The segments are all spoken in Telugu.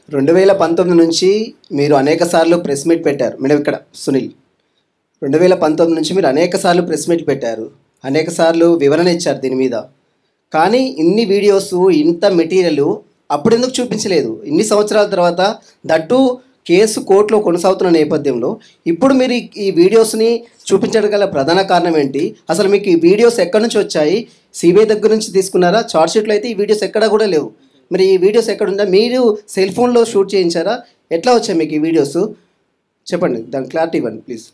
రెండు వేల పంతొమ్మిది నుంచి మీరు అనేక సార్లు ప్రెస్ మీట్ పెట్టారు మేడం ఇక్కడ సునీల్ రెండు వేల పంతొమ్మిది నుంచి మీరు అనేక సార్లు ప్రెస్ మీట్ పెట్టారు అనేక సార్లు వివరణ ఇచ్చారు దీని మీద కానీ ఇన్ని వీడియోస్ ఇంత మెటీరియల్ అప్పుడు ఎందుకు చూపించలేదు ఇన్ని సంవత్సరాల తర్వాత దట్టు కేసు కోర్టులో కొనసాగుతున్న నేపథ్యంలో ఇప్పుడు మీరు ఈ- ఈ వీడియోస్ని చూపించడం గల ప్రధాన కారణం ఏంటి అసలు మీకు ఈ వీడియోస్ ఎక్కడి నుంచి వచ్చాయి సిబిఐ దగ్గర నుంచి తీసుకున్నారా చార్ట్ షీట్లో అయితే ఈ వీడియోస్ ఎక్కడా కూడా లేవు మరి ఈ వీడియోస్ ఎక్కడ ఉందా మీరు సెల్ ఫోన్లో షూట్ చేయించారా ఎట్లా వచ్చాయి మీకు ఈ వీడియోస్ చెప్పండి దాని క్లారిటీ ఇవ్వండి ప్లీజ్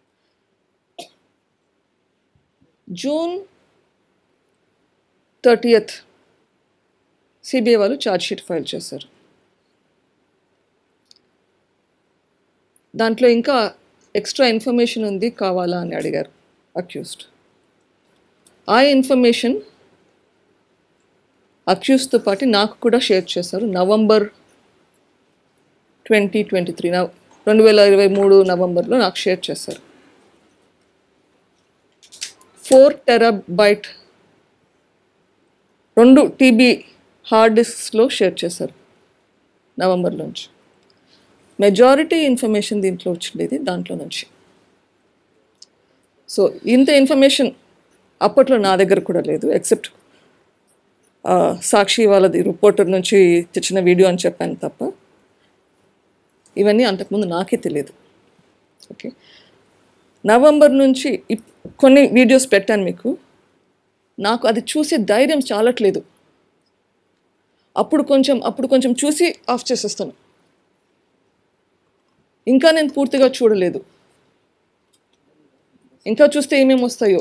జూన్ థర్టీయత్ సిబిఐ వాళ్ళు ఛార్జ్షీట్ ఫైల్ చేశారు దాంట్లో ఇంకా ఎక్స్ట్రా ఇన్ఫర్మేషన్ ఉంది కావాలా అని అడిగారు అక్యూస్డ్ ఆ ఇన్ఫర్మేషన్ అక్యూస్తో పాటు నాకు కూడా షేర్ చేశారు నవంబర్ ట్వంటీ ట్వంటీ త్రీ రెండు వేల ఇరవై మూడు నవంబర్లో నాకు షేర్ చేశారు ఫోర్ టెరాబైట్ రెండు టీబీ హార్డ్ డిస్క్స్లో షేర్ చేశారు నవంబర్ నుంచి మెజారిటీ ఇన్ఫర్మేషన్ దీంట్లో వచ్చిండేది దాంట్లో నుంచి సో ఇంత ఇన్ఫర్మేషన్ అప్పట్లో నా దగ్గర కూడా లేదు ఎక్సెప్ట్ సాక్షి వాళ్ళది రిపోర్టర్ నుంచి తెచ్చిన వీడియో అని చెప్పాను తప్ప ఇవన్నీ అంతకుముందు నాకే తెలియదు ఓకే నవంబర్ నుంచి ఇప్- కొన్ని వీడియోస్ పెట్టాను మీకు నాకు అది చూసే ధైర్యం చాలట్లేదు అప్పుడు కొంచెం అప్పుడు కొంచెం చూసి ఆఫ్ చేసేస్తాను ఇంకా నేను పూర్తిగా చూడలేదు ఇంకా చూస్తే ఏమేమి వస్తాయో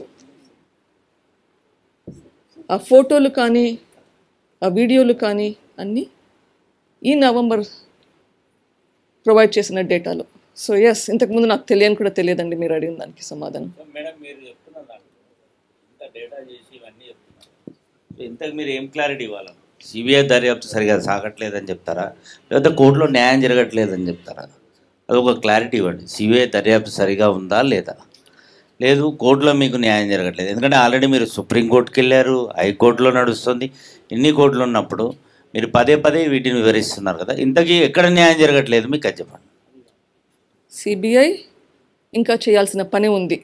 ఆ ఫోటోలు కానీ ఆ వీడియోలు కానీ అన్నీ ఈ నవంబర్ ప్రొవైడ్ చేసిన డేటాలో సో ఎస్ ఇంతకుముందు నాకు తెలియని కూడా తెలియదండి మీరు అడిగిన దానికి సమాధానం సో మేడం మీరు చెప్తున్నారు నాకు ఇంత డేటా చేసి ఇవన్నీ చెప్తున్నారు సో ఇంతకు మీరు ఏం క్లారిటీ ఇవ్వాలి సిబిఐ దర్యాప్తు సరిగా సాగట్లేదని చెప్తారా లేకపోతే కోర్టులో న్యాయం జరగట్లేదని చెప్తారా అది ఒక క్లారిటీ ఇవ్వండి సిబిఐ దర్యాప్తు సరిగా ఉందా లేదా లేదు కోర్టులో మీకు న్యాయం జరగట్లేదు ఎందుకంటే ఆల్రెడీ మీరు సుప్రీంకోర్టుకి వెళ్ళారు హైకోర్టులో నడుస్తుంది ఇన్ని కోర్టులు ఉన్నప్పుడు మీరు పదే పదే వీటిని వివరిస్తున్నారు కదా ఇంతకీ ఎక్కడ న్యాయం జరగట్లేదు మీకు అది చెప్పండి సిబిఐ ఇంకా చేయాల్సిన పని ఉంది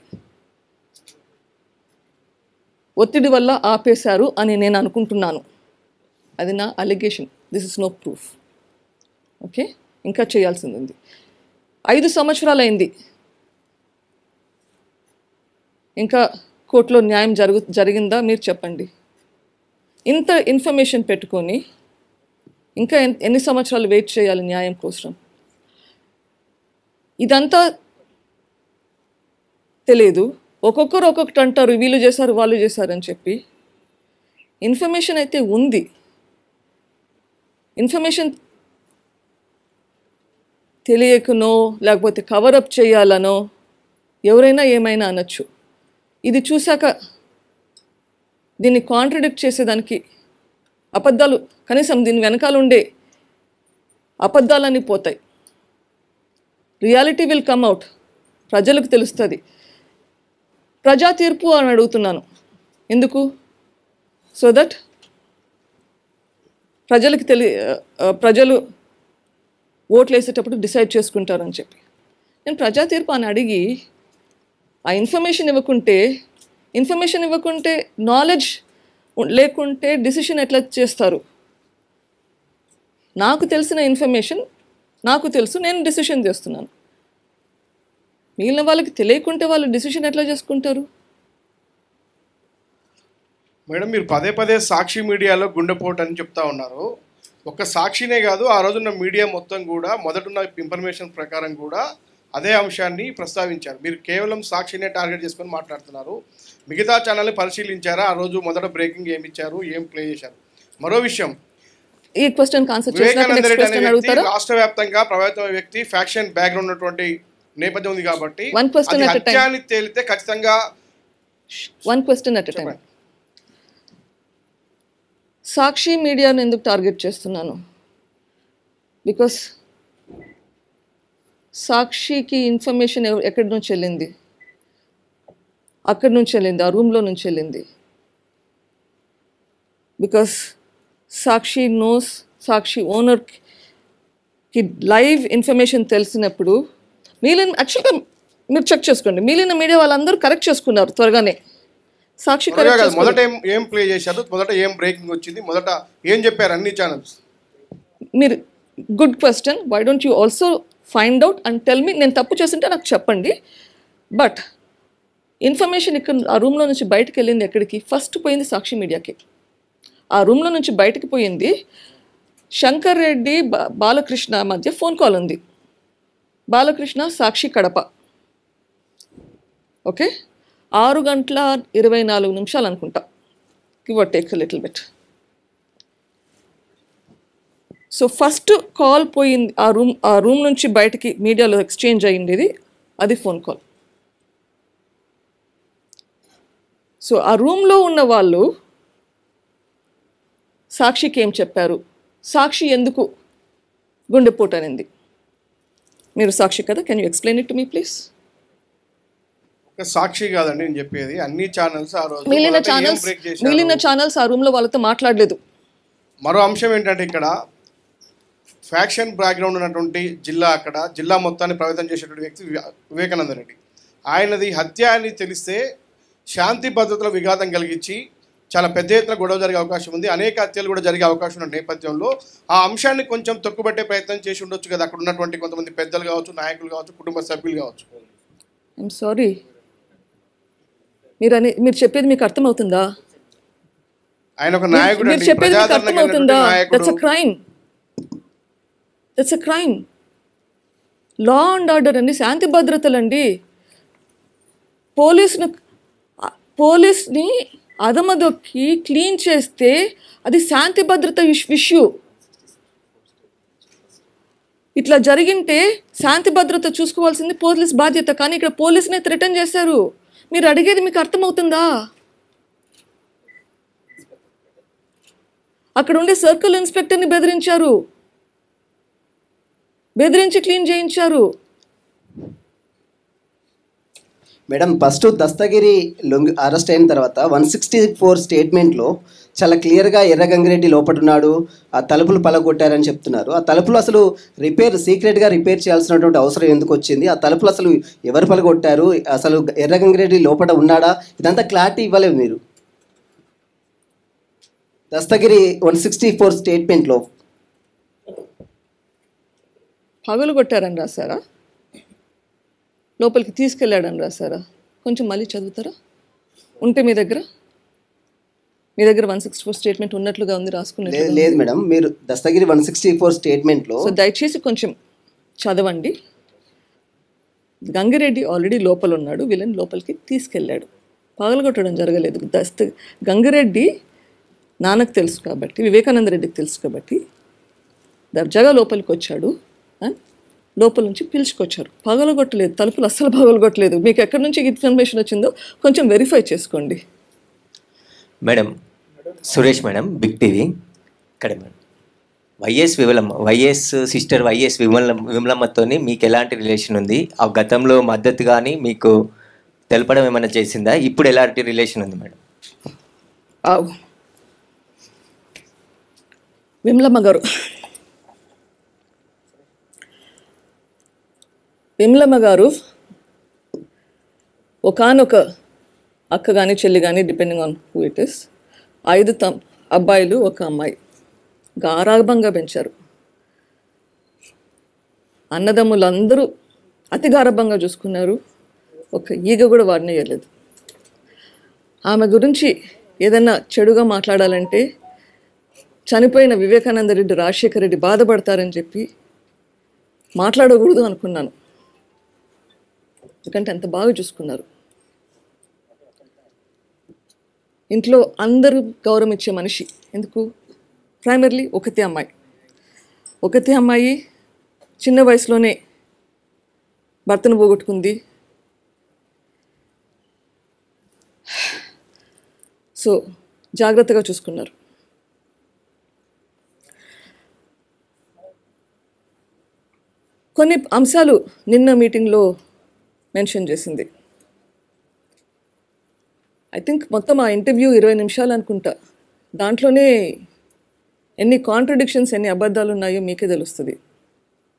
ఒత్తిడి వల్ల ఆపేశారు అని నేను అనుకుంటున్నాను అది నా allegation this is no proof okay ఇంకా చేయాల్సింది ఉంది ఐదు సంవత్సరాలు అయింది ఇంకా కోర్టులో న్యాయం జరుగు జరిగిందా మీరు చెప్పండి ఇంత ఇన్ఫర్మేషన్ పెట్టుకొని ఇంకా ఎన్- ఎన్ని సంవత్సరాలు వెయిట్ చేయాలి న్యాయం కోసం ఇదంతా తెలియదు ఒక్కొక్కరు ఒక్కొక్కటి అంటారు వీళ్ళు చేశారు వాళ్ళు చేశారు అని చెప్పి ఇన్ఫర్మేషన్ అయితే ఉంది ఇన్ఫర్మేషన్ తెలియకనో లేకపోతే కవరప్ చేయాలనో ఎవరైనా ఏమైనా అనొచ్చు ఇది చూశాక దీన్ని కాంట్రడిక్ట్ చేసేదానికి అబద్ధాలు కనీసం దీని వెనకాల ఉండే అబద్ధాలన్నీ పోతాయి రియాలిటీ విల్ కమ్ అవుట్ ప్రజలకు తెలుస్తుంది ప్రజా తీర్పు అని అడుగుతున్నాను ఎందుకు సో దట్ ప్రజలకు తెలి ఆ, ప్రజలు ఓట్లు వేసేటప్పుడు డిసైడ్ చేసుకుంటారని చెప్పి నేను ప్రజా తీర్పు అని అడిగి ఆ ఇన్ఫర్మేషన్ ఇవ్వకుంటే ఇన్ఫర్మేషన్ ఇవ్వకుంటే నాలెడ్జ్ లేకుంటే డిసిషన్ ఎట్లా చేస్తారు నాకు తెలిసిన ఇన్ఫర్మేషన్ నాకు తెలుసు నేను డిసిషన్ చేస్తున్నాను మిగిలిన వాళ్ళకి తెలియకుంటే వాళ్ళు డిసిషన్ ఎట్లా చేసుకుంటారు మేడం మీరు పదే పదే సాక్షి మీడియాలో గుండెపోటు అని చెప్తా ఉన్నారు ఒక్క సాక్షినే కాదు ఆ రోజున్న మీడియా మొత్తం కూడా మొదటున్న ఇన్ఫర్మేషన్ ప్రకారం కూడా అదే అంశాన్ని ప్రస్తావించారు మీరు కేవలం సాక్షినే టార్గెట్ చేసుకొని మాట్లాడుతున్నారు మిగతా ఛానల్ని పరిశీలించారా ఆ రోజు మొదట బ్రేకింగ్ ఏమి ఇచ్చారు ఏం ప్లే చేశారు మరో విషయం ఈ క్వశ్చన్ ఆన్సర్ చేసినాక వివేకానంద నెక్స్ట్ రెడ్డి అనే క్వశ్చన్ వ్యక్తి అడుగుతారా రాష్ట్ర వ్యాప్తంగా ప్రభావితమైన వ్యక్తి ఫ్యాక్షన్ బ్యాక్గ్రౌండ్ ఉన్నటువంటి నేపథ్యం ఉంది కాబట్టి One question అది at a time. హత్య అని తేలితే ఖచ్చితంగా one question at time Sakshi మీడియాను ఎందుకు టార్గెట్ చేస్తున్నాను బికాస్ సాక్షికి ఇన్ఫర్మేషన్ ఎవ- ఎక్కడి నుంచి వెళ్ళింది అక్కడి నుంచి వెళ్ళింది ఆ రూమ్లో నుంచి వెళ్ళింది because Sakshi knows Sakshi owner కి లైవ్ ఇన్ఫర్మేషన్ తెలిసినప్పుడు మిగిలిన యాక్చువల్గా మీరు చెక్ చేసుకోండి మిగిలిన మీడియా వాళ్ళందరూ కరెక్ట్ చేసుకున్నారు త్వరగానే సాక్షి త్వరగా కరెక్ట్ కాదు మొదట ఏం ఏం ప్లే చేశారు మొదట ఏం బ్రేకింగ్ వచ్చింది మొదట ఏం చెప్పారు అన్ని ఛానల్స్ మీరు good question why don't you also find out and tell me నేను తప్పు చేస్తుంటే నాకు చెప్పండి బట్ ఇన్ఫర్మేషన్ ఇక్కడ ఆ రూమ్లో నుంచి బయటకు వెళ్ళింది ఎక్కడికి ఫస్ట్ పోయింది సాక్షి మీడియాకి ఆ రూమ్లో నుంచి బయటకు పోయింది శంకర్ రెడ్డి బా- బాలకృష్ణ మధ్య ఫోన్ కాల్ ఉంది బాలకృష్ణ సాక్షి కడప ఓకే ఆరు గంటల ఇరవై నాలుగు నిమిషాలు అనుకుంటా give take little bit so first call పోయింది ఆ రూమ్ ఆ రూమ్ నుంచి బయటికి మీడియాలో ఎక్స్చేంజ్ అయ్యింది ఇది అది ఫోన్ కాల్ సో ఆ రూమ్లో ఉన్న వాళ్ళు సాక్షికి ఏం చెప్పారు సాక్షి ఎందుకు గుండెపోటు అనింది మీరు సాక్షి కదా can you explain it to me please ఒక సాక్షి కాదండి నేను చెప్పేది అన్ని ఛానల్స్ ఆ రోజు మిగిలిన మొదట ఏం ఛానల్స్ బ్రేక్ చేశారు మిగిలిన ఛానల్స్ ఆ రూమ్లో వాళ్ళతో మాట్లాడలేదు మరో అంశం ఏంటంటే ఇక్కడ ఫ్యాక్షన్ బ్యాక్గ్రౌండ్ ఉన్నటువంటి జిల్లా అక్కడ జిల్లా మొత్తాన్ని ప్రభావితం చేసేటువంటి వ్యక్తి వివే- వివేకానంద రెడ్డి ఆయనది హత్య అని తెలిస్తే శాంతి భద్రతల విఘాతం కలిగించి చాలా పెద్ద ఎత్తున గొడవ జరిగే అవకాశం ఉంది అనేక హత్యలు కూడా జరిగే అవకాశం ఉన్న నేపథ్యంలో ఆ అంశాన్ని కొంచెం తొక్కుబట్టే ప్రయత్నం చేసి ఉండొచ్చు కదా అక్కడ ఉన్నటువంటి కొంతమంది పెద్దలు కావచ్చు నాయకులు కావచ్చు కుటుంబ సభ్యులు కావచ్చు ఐఎమ్ సారీ మీరు అని మీరు చెప్పేది మీకు అర్థమవుతుందా ఆయన ఒక మీరు- నాయకుడు మీరు అండి చెప్పేది మీకు ప్రజాదరణ అర్థమవుతుందా కలిగినటువంటి దట్స్ అ నాయకుడు crime that's a crime law and order అండి శాంతి భద్రతలు అండి పోలీసును పోలీస్ని అదమదొక్కి క్లీన్ చేస్తే అది శాంతి భద్రత ఇష్యూ ఇట్లా జరిగింటే శాంతి భద్రత చూసుకోవాల్సింది పోలీస్ బాధ్యత కానీ ఇక్కడ పోలీసునే థ్రెటన్ చేశారు మీరు అడిగేది మీకు అర్థమవుతుందా అక్కడ ఉండే సర్కిల్ ఇన్స్పెక్టర్ని బెదిరించారు బెదిరించి క్లీన్ చేయించారు మేడం ఫస్ట్ దస్తగిరి లొంగి అరెస్ట్ అయిన తర్వాత వన్ సిక్స్టీ ఫోర్ స్టేట్మెంట్లో చాలా క్లియర్గా ఎర్రగంగిరెడ్డి లోపటున్నాడు ఆ తలుపులు పలగొట్టారని చెప్తున్నారు ఆ తలుపులు అసలు రిపేర్ సీక్రెట్గా రిపేర్ చేయాల్సినటువంటి అవసరం ఎందుకు వచ్చింది ఆ తలుపులు అసలు ఎవరు పలగొట్టారు అసలు ఎర్రగంగిరెడ్డి లోపల ఉన్నాడా ఇదంతా క్లారిటీ ఇవ్వలేదు మీరు దస్తగిరి వన్ సిక్స్టీ ఫోర్ స్టేట్మెంట్లో పగలు కొట్టారని రాశారా లోపలికి తీసుకెళ్ళాడని రాశారా కొంచెం మళ్ళీ చదువుతారా ఉంటే మీ దగ్గర మీ దగ్గర వన్ సిక్స్టీ ఫోర్ స్టేట్మెంట్ ఉన్నట్లుగా ఉంది రాసుకున్నట్టు లేదు లేదు మేడం మీరు దస్తగిరి వన్ సిక్స్టీ ఫోర్ స్టేట్మెంట్లో సో దయచేసి కొంచెం చదవండి గంగిరెడ్డి ఆల్రెడీ లోపల ఉన్నాడు వీళ్ళని లోపలికి తీసుకెళ్ళాడు పగలగొట్టడం జరగలేదు దస్త గంగిరెడ్డి నాన్నకు తెలుసు కాబట్టి వివేకానంద రెడ్డికి తెలుసు కాబట్టి దర్జాగా లోపలికి వచ్చాడు and లోపల నుంచి పిలుచుకొచ్చారు పగలగొట్టలేదు తలుపులు అస్సలు పగలగొట్టలేదు మీకు ఎక్కడి నుంచి ఇన్ఫర్మేషన్ వచ్చిందో కొంచెం వెరిఫై చేసుకోండి madam Suresh madam big TV ఇక్కడ madam YS Vimalamma YS sister YS Vimala విమలమ్మతోని మీకు ఎలాంటి రిలేషన్ ఉంది ఆ గతంలో మద్దతు కానీ మీకు తెలపడం ఏమైనా చేసిందా ఇప్పుడు ఎలాంటి రిలేషన్ ఉంది మేడం ఆవు విమలమ్మ గారు విమలమ్మ గారు ఒకనొక అక్క కానీ చెల్లి కానీ depending on who it is ఐదు తమ్ అబ్బాయిలు ఒక అమ్మాయి గారాభంగా పెంచారు అన్నదమ్ములందరూ అతి గారాభంగా చూసుకున్నారు ఒక ఈగ కూడా వాడినేయలేదు ఆమె గురించి ఏదన్నా చెడుగా మాట్లాడాలంటే చనిపోయిన వివేకానంద రెడ్డి రాజశేఖర రెడ్డి బాధపడతారని చెప్పి మాట్లాడకూడదు అనుకున్నాను ఎందుకంటే అంత బాగా చూసుకున్నారు ఇంట్లో అందరూ గౌరవం ఇచ్చే మనిషి ఎందుకు ప్రైమర్లీ ఒకతే అమ్మాయి ఒకతే అమ్మాయి చిన్న వయసులోనే భర్తను పోగొట్టుకుంది సో జాగ్రత్తగా చూసుకున్నారు కొన్ని అంశాలు నిన్న మీటింగ్లో మెన్షన్ చేసింది ఐ థింక్ మొత్తం ఆ ఇంటర్వ్యూ ఇరవై నిమిషాలు అనుకుంటా దాంట్లోనే ఎన్ని కాంట్రడిక్షన్స్ ఎన్ని అబద్ధాలు ఉన్నాయో మీకే తెలుస్తుంది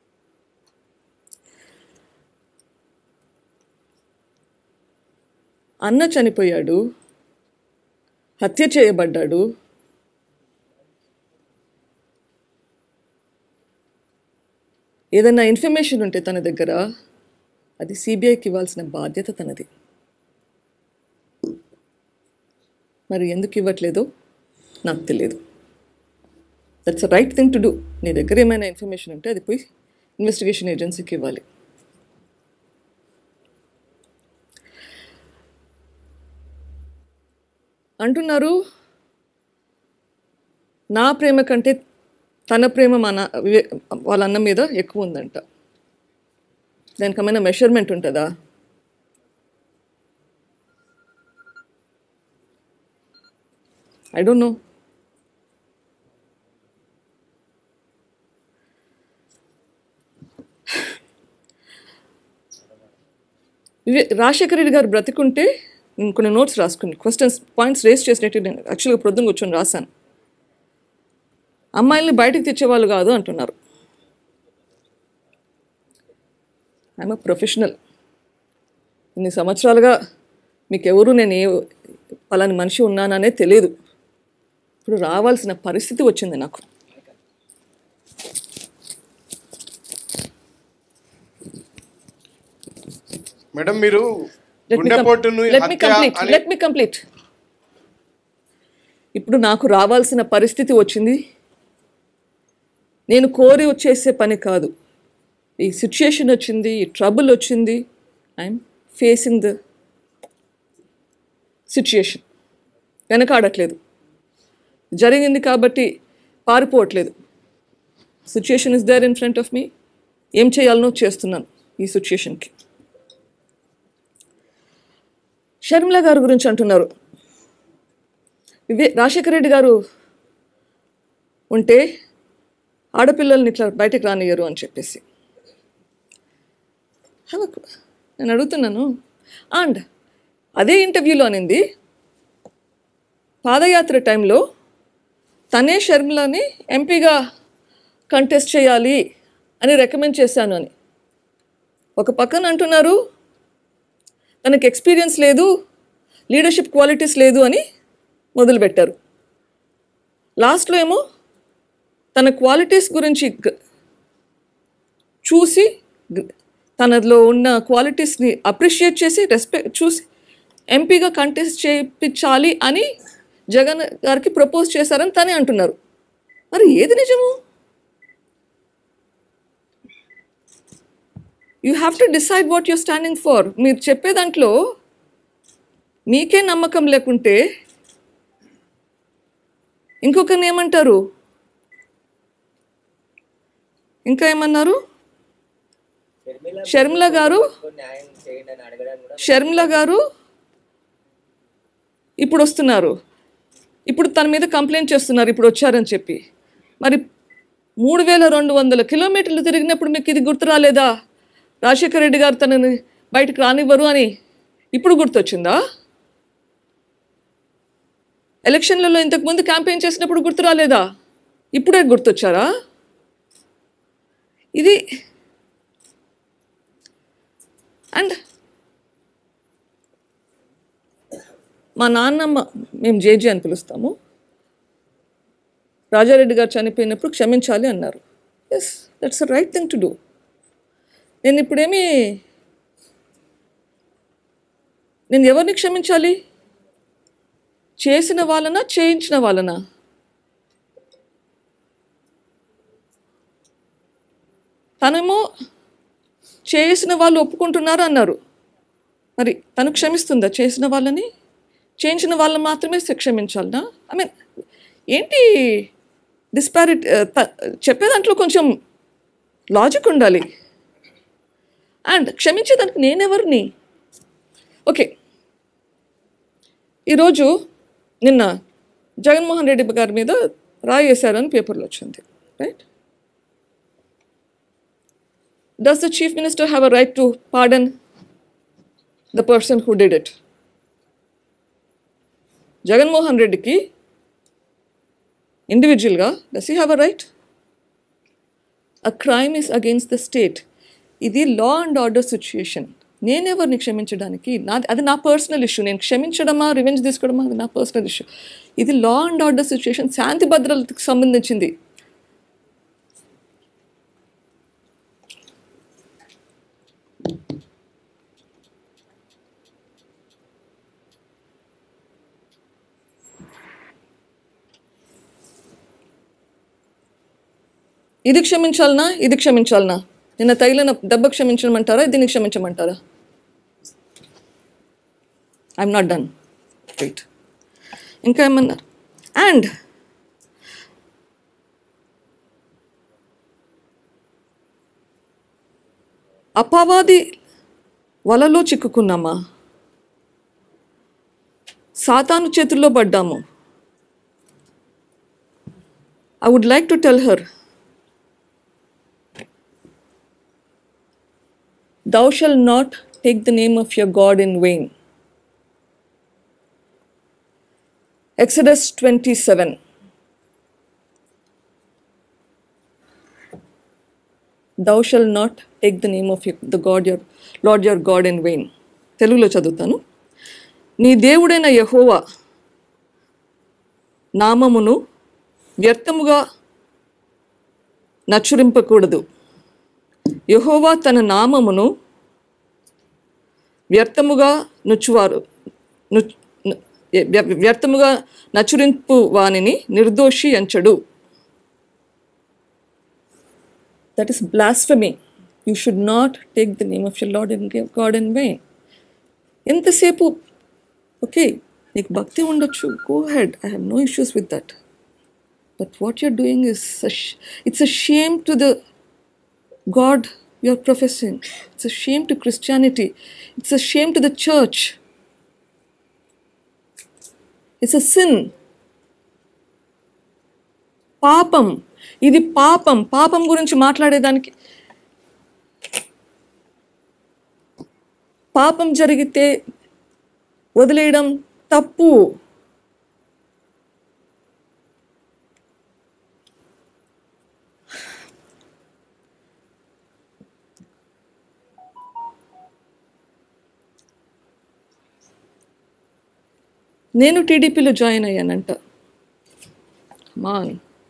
అన్న చనిపోయాడు హత్య చేయబడ్డాడు ఏదైనా ఇన్ఫర్మేషన్ ఉంటే తన దగ్గర అది సిబిఐకి ఇవ్వాల్సిన బాధ్యత తనది మరి ఎందుకు ఇవ్వట్లేదో నాకు తెలియదు that's a right thing to do నీ దగ్గర ఏమైనా ఇన్ఫర్మేషన్ ఉంటే అది పోయి ఇన్వెస్టిగేషన్ ఏజెన్సీకి ఇవ్వాలి అంటున్నారు నా ప్రేమ కంటే తన ప్రేమ మన వివే- వాళ్ళ అన్న మీద ఎక్కువ ఉందంట దానికి ఏమైనా మెషర్మెంట్ ఉంటుందా ఐ డోంట్ నో ఇవే రాజశేఖర రెడ్డి గారు బ్రతికుంటే నేను కొన్ని నోట్స్ రాసుకుని క్వశ్చన్స్ పాయింట్స్ రేస్ చేసినట్టు నేను యాక్చువల్గా ప్రొద్దున కూర్చొని రాశాను అమ్మాయిల్ని బయటకు తెచ్చేవాళ్ళు కాదు అంటున్నారు ఐఎమ్ అ ప్రొఫెషనల్ ఇన్ని సంవత్సరాలుగా మీకెవరు నేను ఏ పలాని మనిషి ఉన్నాననే తెలియదు ఇప్పుడు రావాల్సిన పరిస్థితి వచ్చింది నాకు మేడం మీరు Let me com- గుండెపోటును let me హత్య complete. అని Let me complete. ఇప్పుడు నాకు రావాల్సిన పరిస్థితి వచ్చింది నేను కోరి వచ్చేసే పని కాదు ఈ సిచ్యుయేషన్ వచ్చింది ఈ ట్రబుల్ వచ్చింది ఐఎమ్ ఫేసింగ్ ద సిచ్యుయేషన్ వెనకాడట్లేదు జరిగింది కాబట్టి పారిపోవట్లేదు situation is there in front of me ఏం చేయాలనో చేస్తున్నాను ఈ సిచ్యుయేషన్కి షర్మిల గారి గురించి అంటున్నారు ఇవే రాజశేఖర రెడ్డి గారు ఉంటే ఆడపిల్లల్ని ఇట్లా బయటకు రానియ్యరు అని చెప్పేసి హలో, నేను అడుగుతున్నాను అండ్ అదే ఇంటర్వ్యూలో అనింది పాదయాత్ర టైంలో తనే షర్మిలని ఎంపీగా కంటెస్ట్ చేయాలి అని రికమెండ్ చేశాను అని ఒక పక్కన అంటున్నారు తనకి ఎక్స్పీరియన్స్ లేదు లీడర్షిప్ క్వాలిటీస్ లేదు అని మొదలుపెట్టారు లాస్ట్లో ఏమో తన క్వాలిటీస్ గురించి గ- చూసి గ- తనలో ఉన్న క్వాలిటీస్ని అప్రిషియేట్ చేసి రెస్పెక్ట్ చూసి ఎంపీగా కంటెస్ట్ చేయించాలి అని జగన్ గారికి ప్రపోజ్ చేశారని తనే అంటున్నారు మరి ఏది నిజము you have to decide what you're standing for మీరు చెప్పే దాంట్లో మీకే నమ్మకం లేకుంటే ఇంకొకరిని ఏమంటారు ఇంకా ఏమన్నారు షర్మిల గారు షర్మిల గారు ఇప్పుడు వస్తున్నారు ఇప్పుడు తన మీద కంప్లైంట్ చేస్తున్నారు ఇప్పుడు వచ్చారని చెప్పి మరి మూడు వేల రెండు వందల కిలోమీటర్లు తిరిగినప్పుడు మీకు ఇది గుర్తు రాలేదా రాజశేఖర రెడ్డి గారు తనని బయటకు రానివ్వరు అని ఇప్పుడు గుర్తొచ్చిందా ఎలక్షన్లలో ఇంతకుముందు క్యాంపెయిన్ చేసినప్పుడు గుర్తు రాలేదా ఇప్పుడే గుర్తొచ్చారా ఇది అండ్ మా నాన్నమ్మ మేము జేజీ అని పిలుస్తాము రాజారెడ్డి గారు చనిపోయినప్పుడు క్షమించాలి అన్నారు yes that's a right thing to do నేను ఇప్పుడేమి నేను ఎవరిని క్షమించాలి చేసిన వాళ్ళనా చేయించిన వాళ్ళనా తనేమో చేసిన వాళ్ళు ఒప్పుకుంటున్నారు అన్నారు మరి తను క్షమిస్తుందా చేసిన వాళ్ళని చేయించిన వాళ్ళని మాత్రమే క్షమించాలనా ఐ మీన్ ఏంటి డిస్పారిటీ చెప్పే దాంట్లో కొంచెం లాజిక్ ఉండాలి అండ్ క్షమించేదానికి నేనెవరిని ఓకే ఈరోజు నిన్న జగన్మోహన్ రెడ్డి గారి మీద రాయి వేశారని పేపర్లో వచ్చింది right does the chief minister have a right to pardon the person who did it Jaganmohan రెడ్డికి ఇండివిజువల్గా does you have a right a crime is against the state ఇది లా అండ్ ఆర్డర్ సిచ్యుయేషన్ నేనెవరిని క్షమించడానికి నా అది నా పర్సనల్ ఇష్యూ నేను క్షమించడమా రివెంజ్ తీసుకోవడమా అది నా పర్సనల్ ఇష్యూ ఇది లా అండ్ ఆర్డర్ సిచ్యుయేషన్ శాంతి భద్రతకు సంబంధించింది ఇది క్షమించాలనా ఇది క్షమించాలనా నిన్న తగిలిన దెబ్బ క్షమించమంటారా దీన్ని క్షమించమంటారా ఐఎమ్ నాట్ డన్ రైట్ ఇంకా ఏమన్నారు అండ్ అపవాది వలలో చిక్కుకున్నామా సాతాను చేతుల్లో పడ్డాము I would like to tell her Thou shalt not take the name of your God in vain. Exodus 27. Thou shalt not take the name of your, the God your Lord your God in vain. తెలుగులో చదువుతాను నీ దేవుడైన యహోవా నామమును వ్యర్థముగా నచ్చురింపకూడదు యహోవా తన నామమును వ్యర్థముగా నుచ్చువారు ను ను- వ్య- వ్యర్థముగా నచురింపు వానిని నిర్దోషి అంచడు that is blasphemy you should not take the name of your Lord in God in vain ఎంతసేపు ఓకే నీకు భక్తి ఉండొచ్చు go head I have no issues with that but what you're doing is it's a shame to the God you're professing. It's a shame to Christianity. It's a shame to the church. It's a sin. పాపం ఇది పాపం పాపం గురించి మాట్లాడేదానికి పాపం జరిగితే వదిలేయడం తప్పు నేను టీడీపీలో జాయిన్ అయ్యానంట మాన్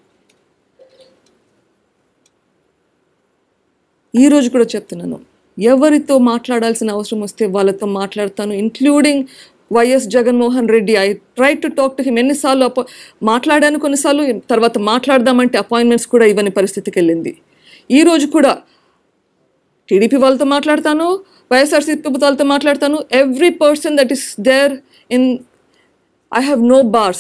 ఈరోజు కూడా చెప్తున్నాను ఎవరితో మాట్లాడాల్సిన అవసరం వస్తే వాళ్ళతో మాట్లాడతాను including YS Jaganmohan Reddy I try to talk to him ఎన్నిసార్లు అప మాట్లాడాను కొన్నిసార్లు తర్వాత మాట్లాడదామంటే అపాయింట్మెంట్స్ కూడా ఇవ్వని పరిస్థితికి వెళ్ళింది ఈరోజు కూడా టీడీపీ వాళ్ళతో మాట్లాడతాను వైఎస్ఆర్సీపీ వాళ్ళతో మాట్లాడతాను every person that is there in I have no bars.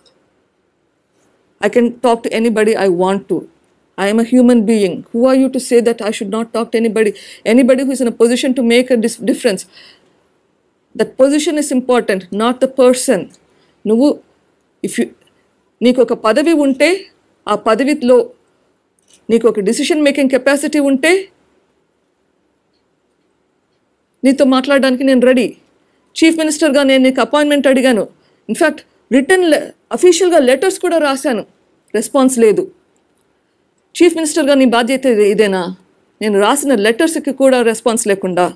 I can talk to anybody I want to. I am a human being. Who are you to say that I should not talk to anybody? Anybody who is in a position to make a dis- difference. That position is important, not the person. నువ్వు ఇఫ్ యు నీకు ఒక పదవి ఉంటే ఆ పదవిలో నీకు ఒక డిసిషన్ మేకింగ్ కెపాసిటీ ఉంటే నీతో మాట్లాడడానికి నేను రెడీ చీఫ్ మినిస్టర్గా నేను నీకు అపాయింట్మెంట్ అడిగాను ఇన్ఫ్యాక్ట్ రిటర్న్ అఫీషియల్గా లెటర్స్ కూడా రాశాను రెస్పాన్స్ లేదు చీఫ్ మినిస్టర్గా నీ బాధ్యత ఇది- ఇదేనా నేను రాసిన లెటర్స్కి కూడా రెస్పాన్స్ లేకుండా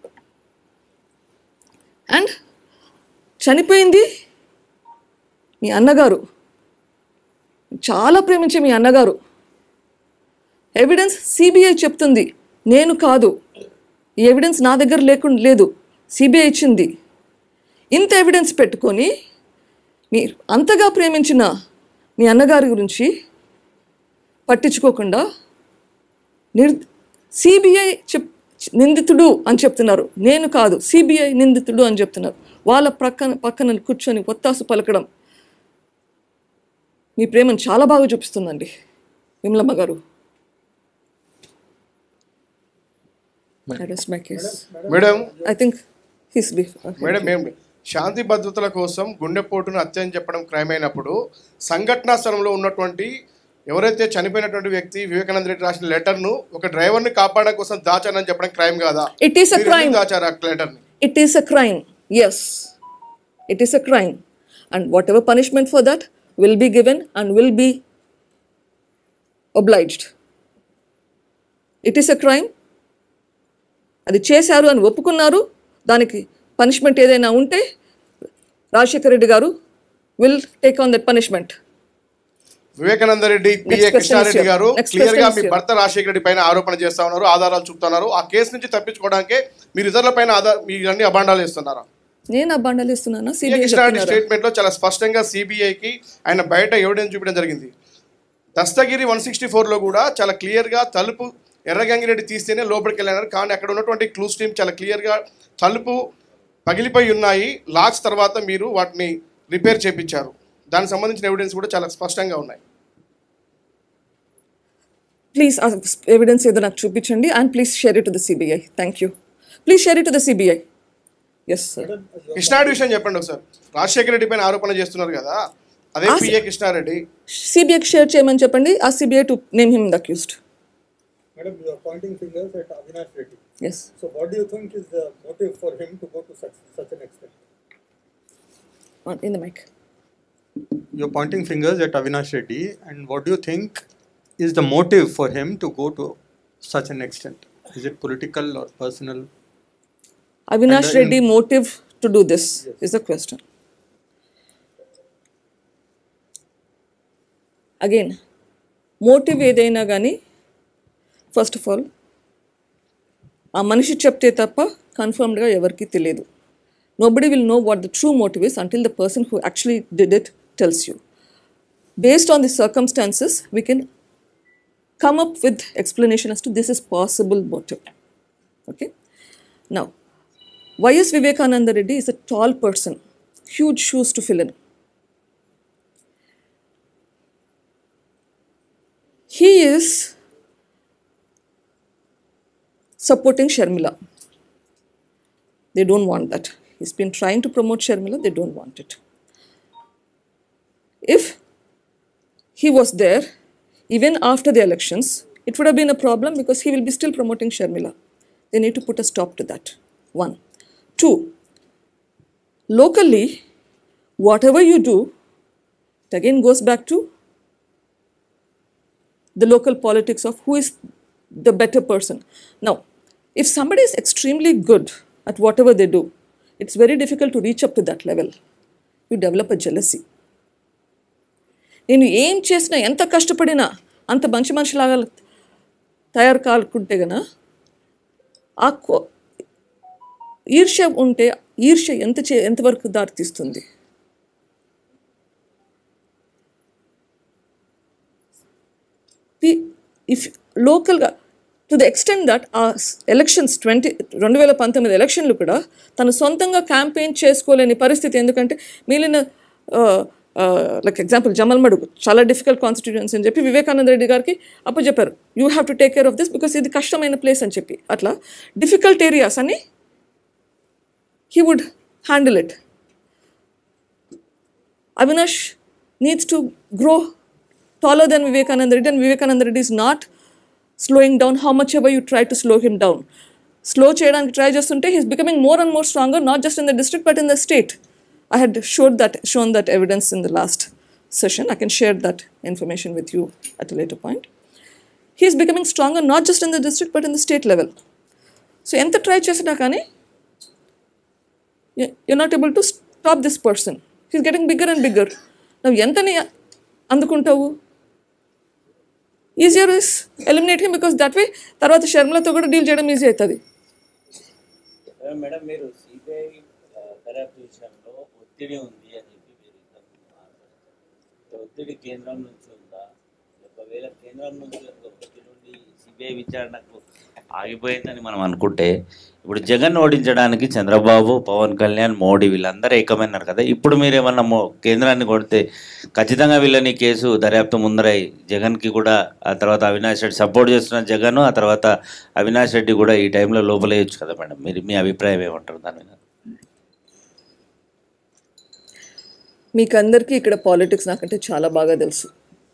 అండ్ చనిపోయింది మీ అన్నగారు చాలా ప్రేమించే మీ అన్నగారు ఎవిడెన్స్ సిబిఐ చెప్తుంది నేను కాదు ఈ ఎవిడెన్స్ నా దగ్గర లేకుండా లేదు సిబిఐ ఇచ్చింది ఇంత ఎవిడెన్స్ పెట్టుకొని మీ అంతగా ప్రేమించిన మీ అన్నగారి గురించి పట్టించుకోకుండా నిర్ సిబిఐ చెప్ నిందితుడు అని చెప్తున్నారు నేను కాదు సిబిఐ నిందితుడు అని చెప్తున్నారు వాళ్ళ ప్రక్కన పక్కన కూర్చొని ఒత్తాసు పలకడం మీ ప్రేమను చాలా బాగా చూపిస్తుందండి విమలమ్మ గారు my case madam I think his be madam ఏం శాంతి భద్రతల కోసం గుండెపోటును హత్య అని చెప్పడం క్రైమ్ అయినప్పుడు సంఘటనా స్థలంలో ఉన్నటువంటి ఎవరైతే చనిపోయినటువంటి వ్యక్తి వివేకానంద రెడ్డి రాసిన లెటర్ను ఒక డ్రైవర్ని కాపాడడం కోసం దాచానని చెప్పడం క్రైమ్ కాదా ఇట్ ఈస్ అ మీరు క్రైమ్ ఎందుకు దాచారు ఆ లెటర్ని it is a crime yes it is a crime and whatever punishment for that will be given and will be obliged it is a crime అది చేశారు అని ఒప్పుకున్నారు దానికి పనిష్మెంట్ ఏదైనా ఉంటే రాజశేఖర రెడ్డి గారు will take on that punishment Vivekananda Reddy PA Next question Krishna Reddy is here. గారు Next క్లియర్ గా question is మీ here. భర్త రాజశేఖర రెడ్డి పైన ఆరోపణ చేస్తా ఉన్నారు ఆధారాలు చూపుతున్నారు ఆ కేసు నుంచి తప్పించుకోవడానికి మీరు ఇతరుల పైన ఆధార మీరు అన్ని అభాండాలు ఇస్తున్నారా నేను ఆ బండలు ఇస్తున్నానా పిఏ సిబిఐ కృష్ణారెడ్డి స్టేట్మెంట్ లో చాలా స్పష్టంగా సిబిఐకి ఆయన బయట ఎవిడెన్స్ చూపించడం జరిగింది దస్తగిరి వన్ సిక్స్టీ లో కూడా చాలా క్లియర్ గా తలుపు ఎర్రగంగిరెడ్డి తీస్తేనే లోపలికి వెళ్ళారు కానీ అక్కడ ఉన్నటువంటి క్లూస్ టీమ్ చాలా క్లియర్ గా తలుపు పగిలిపోయి ఉన్నాయి లాక్స్ తర్వాత మీరు వాటిని రిపేర్ చేపించారు దానికి సంబంధించిన ఎవిడెన్స్ కూడా చాలా స్పష్టంగా ఉన్నాయి ప్లీజ్ ఎవిడెన్స్ ఏదో నాకు చూపించండి and please share it to the CBI thank you please share it to the CBI yes sir Krishna Reddy విషయం చెప్పండి ఒకసారి రాజశేఖర రెడ్డి పైన ఆరోపణ చేస్తున్నారు కదా అదే ఆ- పిఏ కృష్ణారెడ్డి సిబిఐకి షేర్ చేయమని చెప్పండి ఆ CBI to name him the accused Madam, you are pointing fingers at Avinash Reddy. Yes So what do you think is the motive for him to go to such, such an extent? In the mic You're pointing fingers at Avinash Reddy, and what do you think is the motive for him to go to such an extent? Is it political or personal? Avinash And, uh, Reddy motive to do this is the question again motive ఏదైనా కానీ ఫస్ట్ ఆఫ్ ఆల్ ఆ మనిషి చెప్తే తప్ప కన్ఫర్మ్డ్గా ఎవరికి తెలియదు nobody will know what the true motive is until the person who actually did it tells you based on the circumstances, we can come up with explanation as to this is possible motive. Okay. Now, Y.S. Vivekananda Reddy is a tall person, huge shoes to fill in. He is supporting Sharmila. They don't want that. He's been trying to promote Sharmila, they don't want it. If he was there even after the elections, it would have been a problem because he will be still promoting Sharmila. They need to put a stop to that. One. Two, locally, whatever you do, it again goes back to the local politics of who is the better person. Now, if somebody is extremely good at whatever they do, it's very difficult to reach up to that level. You develop a jealousy. నేను ఏం చేసినా ఎంత కష్టపడినా అంత మంచి మనిషిలాగా తయారు కాకుంటే గన ఆ కో ఈర్ష్య ఉంటే ఈర్ష్య ఎంత చే ఎంతవరకు దారితీస్తుంది ఇఫ్ లోకల్గా టు ద ఎక్స్టెంట్ దట్ ఆ ఎలక్షన్స్ ట్వంటీ రెండు వేల పంతొమ్మిది ఎలక్షన్లు కూడా తను సొంతంగా క్యాంపెయిన్ చేసుకోలేని పరిస్థితి ఎందుకంటే మిగిలిన లైక్ ఎగ్జాంపుల్ జమల్ మడుగు చాలా డిఫికల్ట్ కాన్స్టిట్యూన్స్ అని చెప్పి వివేకానంద రెడ్డి గారికి అప్పుడు చెప్పారు you have to take care of this because ఇది కష్టమైన ప్లేస్ అని చెప్పి అట్లా డిఫికల్ట్ ఏరియాస్ అని he would handle it Avinash needs to grow taller than Vivekananda Reddy, and Vivekananda Reddy is not slowing down how much ever you try to slow him down. Slow చేయడానికి ట్రై చేస్తుంటే he's becoming more and more stronger, not just in the district but in the state. I had showed that, shown that evidence in the last session. I can share that information with you at a later point. He is becoming stronger not just in the district but in the state level. So ఎంత ట్రై చేసినా కానీ you're not able to stop this person. He's getting bigger and bigger. నువ్వు ఎంతని అందుకుంటావు easier is eliminate him because that way తర్వాత షర్మిలతో కూడా డీల్ చేయడం ఈజీ అవుతుంది మేడం మీరు సిబిఐ దర్యాప్తు విషయంలో ఒత్తిడి ఉంది అని చెప్పి మీరు ఇంతకుముందు మాట్లాడారు ఒత్తిడి కేంద్రం నుంచి ఉందా ఒకవేళ కేంద్రం నుంచి కనుక ఒత్తిడి ఉండి సిబిఐ విచారణకు ఆగిపోయిందని మనం అనుకుంటే ఇప్పుడు జగన్ ఓడించడానికి చంద్రబాబు పవన్ కళ్యాణ్ మోడీ వీళ్ళందరూ ఏకమైనారు కదా ఇప్పుడు మీరు ఏమన్నా మో కేంద్రాన్ని కొడితే ఖచ్చితంగా వీళ్ళని కేసు దర్యాప్తు ముందరై జగన్కి కూడా ఆ తర్వాత అవినాష్ రెడ్డి సపోర్ట్ చేస్తున్న జగన్ ఆ తర్వాత అవినాష్ రెడ్డి కూడా ఈ టైంలో లోపలేయచ్చు కదా మేడం మీరు మీ అభిప్రాయం ఏమంటారు దాని మీద మీకు అందరికీ ఇక్కడ పాలిటిక్స్ నాకంటే చాలా బాగా తెలుసు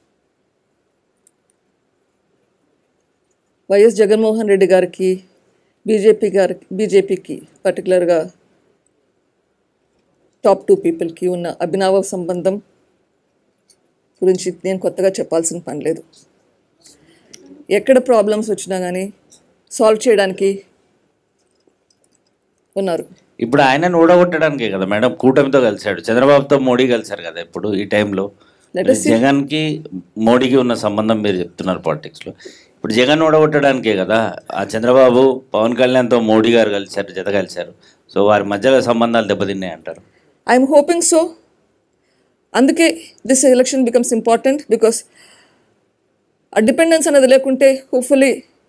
వైఎస్ జగన్మోహన్ రెడ్డి గారికి బీజేపీ గారికి బీజేపీకి పర్టికులర్గా టాప్ టూ పీపుల్కి ఉన్న అభినవ సంబంధం గురించి నేను కొత్తగా చెప్పాల్సిన పని లేదు ఎక్కడ ప్రాబ్లమ్స్ వచ్చినా కానీ సాల్వ్ చేయడానికి ఉన్నారు ఇప్పుడు ఆయన ఓడగొట్టడానికే కదా మేడం కూటమితో కలిశాడు చంద్రబాబుతో మోడీ కలిశారు కదా ఇప్పుడు ఈ టైంలో Let us see. జగన్కి మోడీకి ఉన్న సంబంధం మీరు చెప్తున్నారు పాలిటిక్స్లో ఇప్పుడు జగన్ ఓడగొట్టడానికే కదా ఆ చంద్రబాబు పవన్ కళ్యాణ్తో మోడీ గారు కలిశారు జత కలిశారు సో వారి మధ్యలో సంబంధాలు దెబ్బతిన్నాయి అంటారు ఐఎమ్ హోపింగ్ సో అందుకే this election becomes important because ఆ డిపెండెన్స్ అనేది లేకుంటే hopefully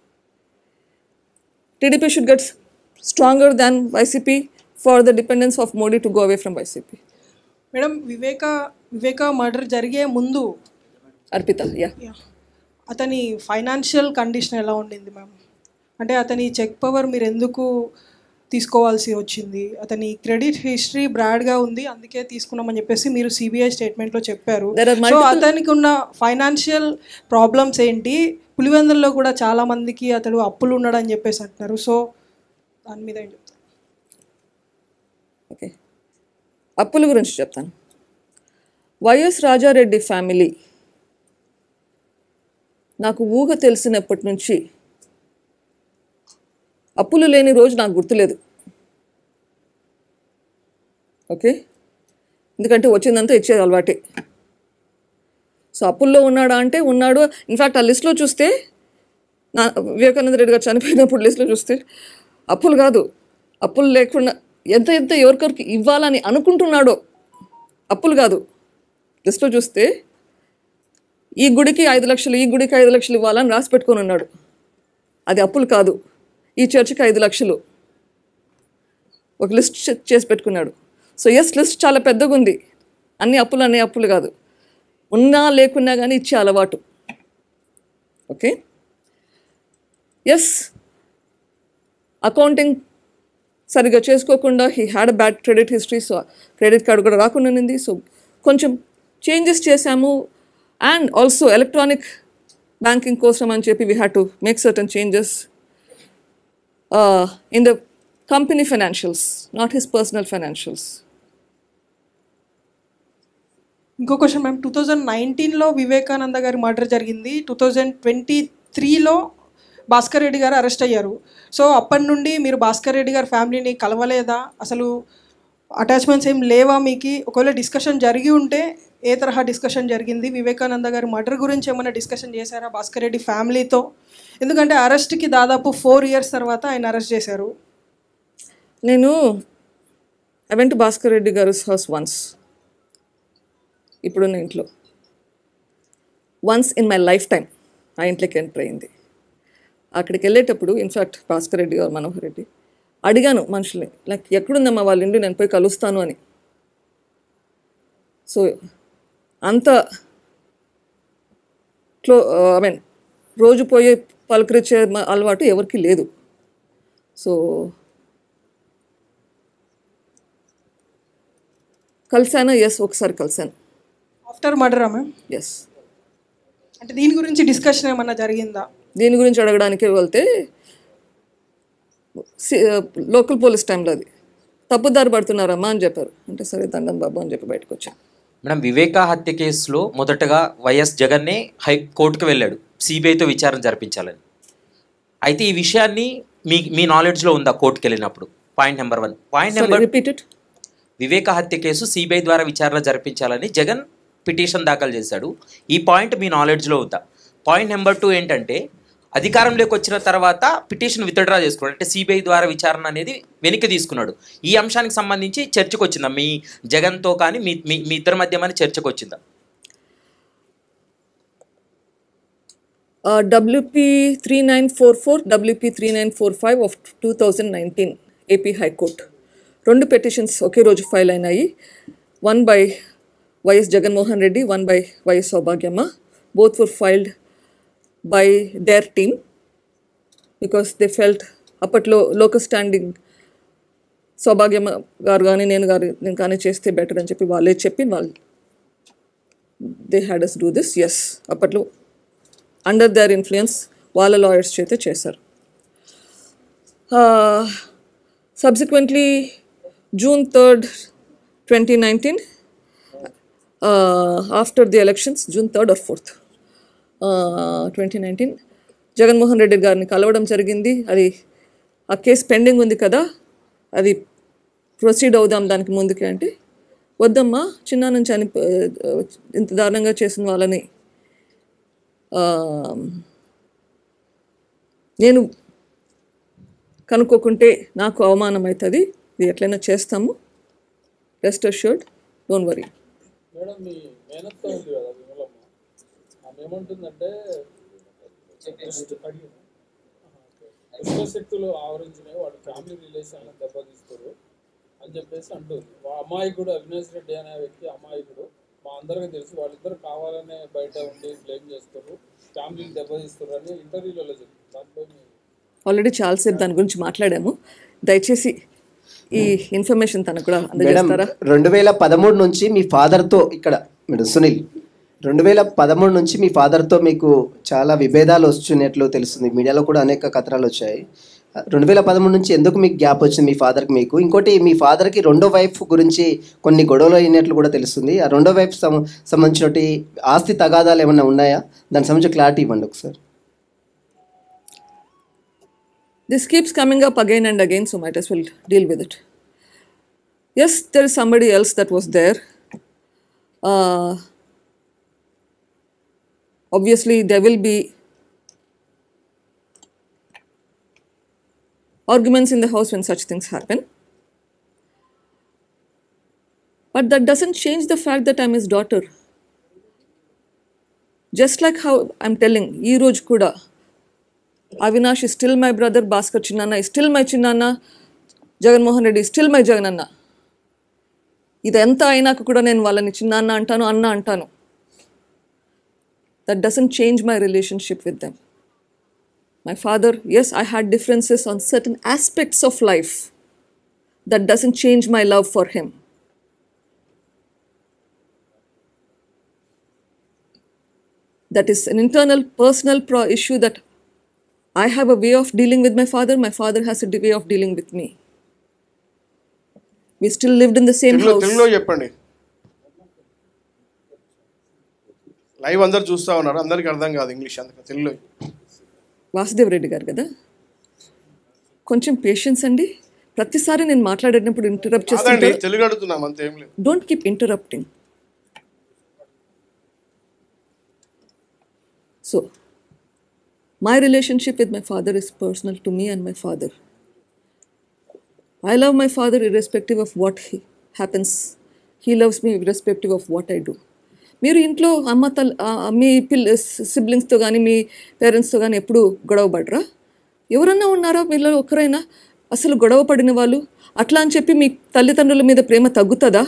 TDP should get stronger than YCP for the dependence of Modi to go away from YCP madam Viveka Viveka murder జరిగే ముందు అర్పిత యా యా, అతని ఫైనాన్షియల్ కండిషన్ ఎలా ఉండింది మ్యామ్ అంటే అతని చెక్ పవర్ మీరు ఎందుకు తీసుకోవాల్సి వచ్చింది అతని క్రెడిట్ హిస్టరీ బ్రాడ్గా ఉంది అందుకే తీసుకున్నామని చెప్పేసి మీరు సిబిఐ స్టేట్మెంట్లో చెప్పారు There are సో multiple- అతనికి ఉన్న ఫైనాన్షియల్ ప్రాబ్లమ్స్ ఏంటి పులివెందుల్లో కూడా చాలా మందికి అతడు అప్పులు ఉన్నాడని చెప్పేసి అంటున్నారు సో దాని మీద ఏం చెప్తారు ఓకే అప్పుల గురించి చెప్తాను వైఎస్ రాజారెడ్డి ఫ్యామిలీ నాకు ఊహ తెలిసినప్పటి నుంచి అప్పులు లేని రోజు నాకు గుర్తులేదు ఓకే ఎందుకంటే వచ్చిందంతా ఇచ్చేది అలవాటే సో అప్పుల్లో ఉన్నాడా అంటే ఉన్నాడు ఇన్ఫ్యాక్ట్ ఆ లిస్ట్లో చూస్తే నా వివేకానంద రెడ్డి గారు చనిపోయినప్పుడు లిస్ట్లో చూస్తే అప్పులు కాదు అప్పులు లేకుండా ఎంత ఎంత ఎవరికొరికి ఇవ్వాలని అనుకుంటున్నాడో అప్పులు కాదు లిస్ట్లో చూస్తే ఈ గుడికి ఐదు లక్షలు ఈ గుడికి ఐదు లక్షలు ఇవ్వాలని రాసి పెట్టుకొని ఉన్నాడు అది అప్పులు కాదు ఈ చర్చికి ఐదు లక్షలు ఒక లిస్ట్ చే- చేసి పెట్టుకున్నాడు సో ఎస్ లిస్ట్ చాలా పెద్దగా ఉంది అన్ని అప్పులు అన్ని అప్పులు కాదు ఉన్నా లేకున్నా కానీ ఇచ్చే అలవాటు ఓకే ఎస్ అకౌంటింగ్ సరిగ్గా చేసుకోకుండా he had a bad credit history so credit card కూడా రాకుండా ఉంది సో కొంచెం చేంజెస్ చేశాము అండ్ ఆల్సో ఎలక్ట్రానిక్ బ్యాంకింగ్ కోసం అని చెప్పి we had to make certain changes in the company financials not his personal financials ఇంకో క్వశ్చన్ మ్యామ్ టూ థౌజండ్ నైన్టీన్లో వివేకానంద గారి మర్డర్ జరిగింది టూ థౌజండ్ ట్వంటీ త్రీలో భాస్కర్ రెడ్డి గారు అరెస్ట్ అయ్యారు సో అప్పటి నుండి మీరు భాస్కర్ రెడ్డి గారి ఫ్యామిలీని కలవలేదా అసలు అటాచ్మెంట్స్ ఏం లేవా మీకు ఒకవేళ డిస్కషన్ జరిగి ఉంటే ఏ తరహా డిస్కషన్ జరిగింది వివేకానంద గారి మర్డర్ గురించి ఏమైనా డిస్కషన్ చేశారా భాస్కర్ రెడ్డి ఫ్యామిలీతో ఎందుకంటే అరెస్ట్కి దాదాపు ఫోర్ ఇయర్స్ తర్వాత ఆయన అరెస్ట్ చేశారు నేను ఐ వెంట్ భాస్కర్ రెడ్డి గారు హౌస్ వన్స్ ఇప్పుడున్న ఇంట్లో once in my life time ఆ ఇంట్లోకి ఎంటర్ అయింది అక్కడికి వెళ్ళేటప్పుడు ఇన్ఫ్యాక్ట్ భాస్కర్ రెడ్డి గారు మనోహర్ రెడ్డి అడిగాను మనుషుల్ని లైక్ ఎక్కడుందమ్మా వాళ్ళ ఇంటి నేను పోయి కలుస్తాను అని సో అంత క్లో ఐ మీన్ రోజు పోయే పలకరించే మ- అలవాటు ఎవరికి లేదు సో కలిసానా ఎస్ ఒకసారి కలిసాను ఆఫ్టర్ మర్డరా మ్యామ్ ఎస్ అంటే దీని గురించి డిస్కషన్ ఏమన్నా జరిగిందా దీని గురించి అడగడానికి వెళ్తే లోకల్ పోలీస్ టైంలో అది తప్పుదారి పడుతున్నారమ్మా అని చెప్పారు అంటే సరే దండం బాబు అని చెప్పి బయటకు వచ్చాను మేడం వివేకా హత్య కేసులో మొదటగా వైఎస్ జగన్నే హైకోర్టుకు వెళ్ళాడు సిబిఐతో విచారణ జరిపించాలని అయితే ఈ విషయాన్ని మీ మీ నాలెడ్జ్లో ఉందా కోర్టుకు వెళ్ళినప్పుడు point number one point number repeat it Viveka హత్య కేసు సిబిఐ ద్వారా విచారణ జరిపించాలని జగన్ పిటిషన్ దాఖలు చేశాడు ఈ పాయింట్ మీ నాలెడ్జ్లో ఉందా పాయింట్ నెంబర్ టూ ఏంటంటే అధికారంలోకి వచ్చిన తర్వాత పిటిషన్ విత్డ్రా చేసుకున్నాడు అంటే సిబిఐ ద్వారా విచారణ అనేది వెనక్కి తీసుకున్నాడు ఈ అంశానికి సంబంధించి చర్చకు వచ్చిందా మీ జగన్తో కానీ మీ మీ మీ ఇద్దరి మధ్య కానీ చర్చకు వచ్చిందా WP three nine four four WP three nine four five of two thousand nineteen AP high court రెండు పెటిషన్స్ ఒకే రోజు ఫైల్ అయినాయి one by YS Jaganmohan Reddy one by YS Soubhagyamma both were filed by their team because they felt అప్పట్లో లోకల్ స్టాండింగ్ సౌభాగ్యమ్మ గారు కానీ నేను గారు నేను కానీ చేస్తే బెటర్ అని చెప్పి వాళ్ళే చెప్పి వాళ్ళు they had us do this yes అప్పట్లో అండర్ దర్ ఇన్ఫ్లుయెన్స్ వాళ్ళ లాయర్స్ చేత చేశారు subsequently June third twenty nineteen after the elections June third or fourth twenty nineteen Jaganmohan Reddy గారిని కలవడం జరిగింది అది ఆ కేసు పెండింగ్ ఉంది కదా అది ప్రొసీడ్ అవుదాం దానికి ముందుకి అంటే వద్దమ్మా చిన్న నుంచి చని ఇంత దారుణంగా చేసిన వాళ్ళని ఆ, నేను కనుక్కోకుంటే నాకు అవమానం అవుతుంది ఇది ఎట్లయినా చేస్తాము rest assured don't worry madam మీ మేనత్త ఉంది కదా విమలమ్మ ఆమె ఏమంటుందంటే శక్తులు ఆవరించినాయి వాడి ఫ్యామిలీ రిలేషన్ దెబ్బతీస్తారు అని చెప్పేసి అంటుంది వా అమాయకుడు అవినాష్ రెడ్డి అనే వ్యక్తి అమాయకుడు మా అందరికీ తెలుసు వాళ్ళిద్దరు కావాలనే బయట ఉండి బ్లేమ్ చేస్తారు ఫ్యామిలీని దెబ్బతీస్తారు అని ఇంటర్వ్యూలలో చెప్తుంది దాంట్లో మీ ఆల్రెడీ చాలాసేపు దాని గురించి మాట్లాడాము దయచేసి ఈ ఇన్ఫర్మేషన్ తనకు కూడా మేడం అందజేస్తారా రెండు వేల పదమూడు నుంచి మీ ఫాదర్తో ఇక్కడ మేడం సునీల్ రెండు వేల పదమూడు నుంచి మీ ఫాదర్తో మీకు చాలా విభేదాలు వస్తున్నట్లు తెలుస్తుంది మీడియాలో కూడా అనేక కథనాలు వచ్చాయి రెండు వేల పదమూడు నుంచి ఎందుకు మీకు గ్యాప్ వచ్చింది మీ ఫాదర్కి మీకు ఇంకోటి మీ ఫాదర్కి రెండో వైఫ్ గురించి కొన్ని గొడవలు అయినట్లు కూడా తెలుస్తుంది ఆ రెండో వైఫ్ సం సంబంధించినటువంటి ఆస్తి తగాదాలు ఏమైనా ఉన్నాయా దానికి సంబంధించి క్లారిటీ ఇవ్వండి ఒకసారి this keeps coming up again and again, so might as well deal with it. Yes, there is somebody else that was there. Uh, obviously, there will be arguments in the house when such things happen. But that doesn't change the fact that I'm his daughter. Just like how I'm telling, ee roj kuda, Avinash is still my brother, Bhaskar చిన్నాన్న is still my చిన్నాన్న జగన్మోహన్ రెడ్డి స్టిల్ మై జగన్ అన్న ఇదంతా అయినాక కూడా నేను వాళ్ళని చిన్నాన్న అంటాను అన్న అంటాను that doesn't change my relationship with them my father yes I had differences on certain aspects of life that doesn't change my love for him that is an internal personal pro- issue that I have a way of dealing with my father, my father has a way of dealing with me. We still lived in the same తెలుగులో house. తెలుగులో చెప్పండి లైవ్ అందరు చూస్తా ఉన్నారు అందరికి అర్థం కాదు ఇంగ్లీష్ అందుకని తెలుగులో వాసుదేవ్ రెడ్డి గారు కదా కొంచెం పేషెన్స్ అండి ప్రతిసారి నేను మాట్లాడేటప్పుడు ఇంటరప్ట్ కాదండి చేస్తుంటే తెలుగు అడుగుతున్నాం అంతే ఏం లేదు don't keep interrupting so my relationship with my father is personal to me and my father. I love my father irrespective of what he happens. He loves me irrespective of what I do. మీరు ఇంట్లో అమ్మ తల్ ఆ, మీ పిల్ల సిబ్లింగ్స్తో కానీ మీ పేరెంట్స్తో కానీ ఎప్పుడు గొడవ పడరా ఎవరన్నా ఉన్నారా వీళ్ళు ఒక్కరైనా అసలు గొడవ పడిన వాళ్ళు అట్లా అని చెప్పి మీ తల్లిదండ్రుల మీద ప్రేమ తగ్గుతుందా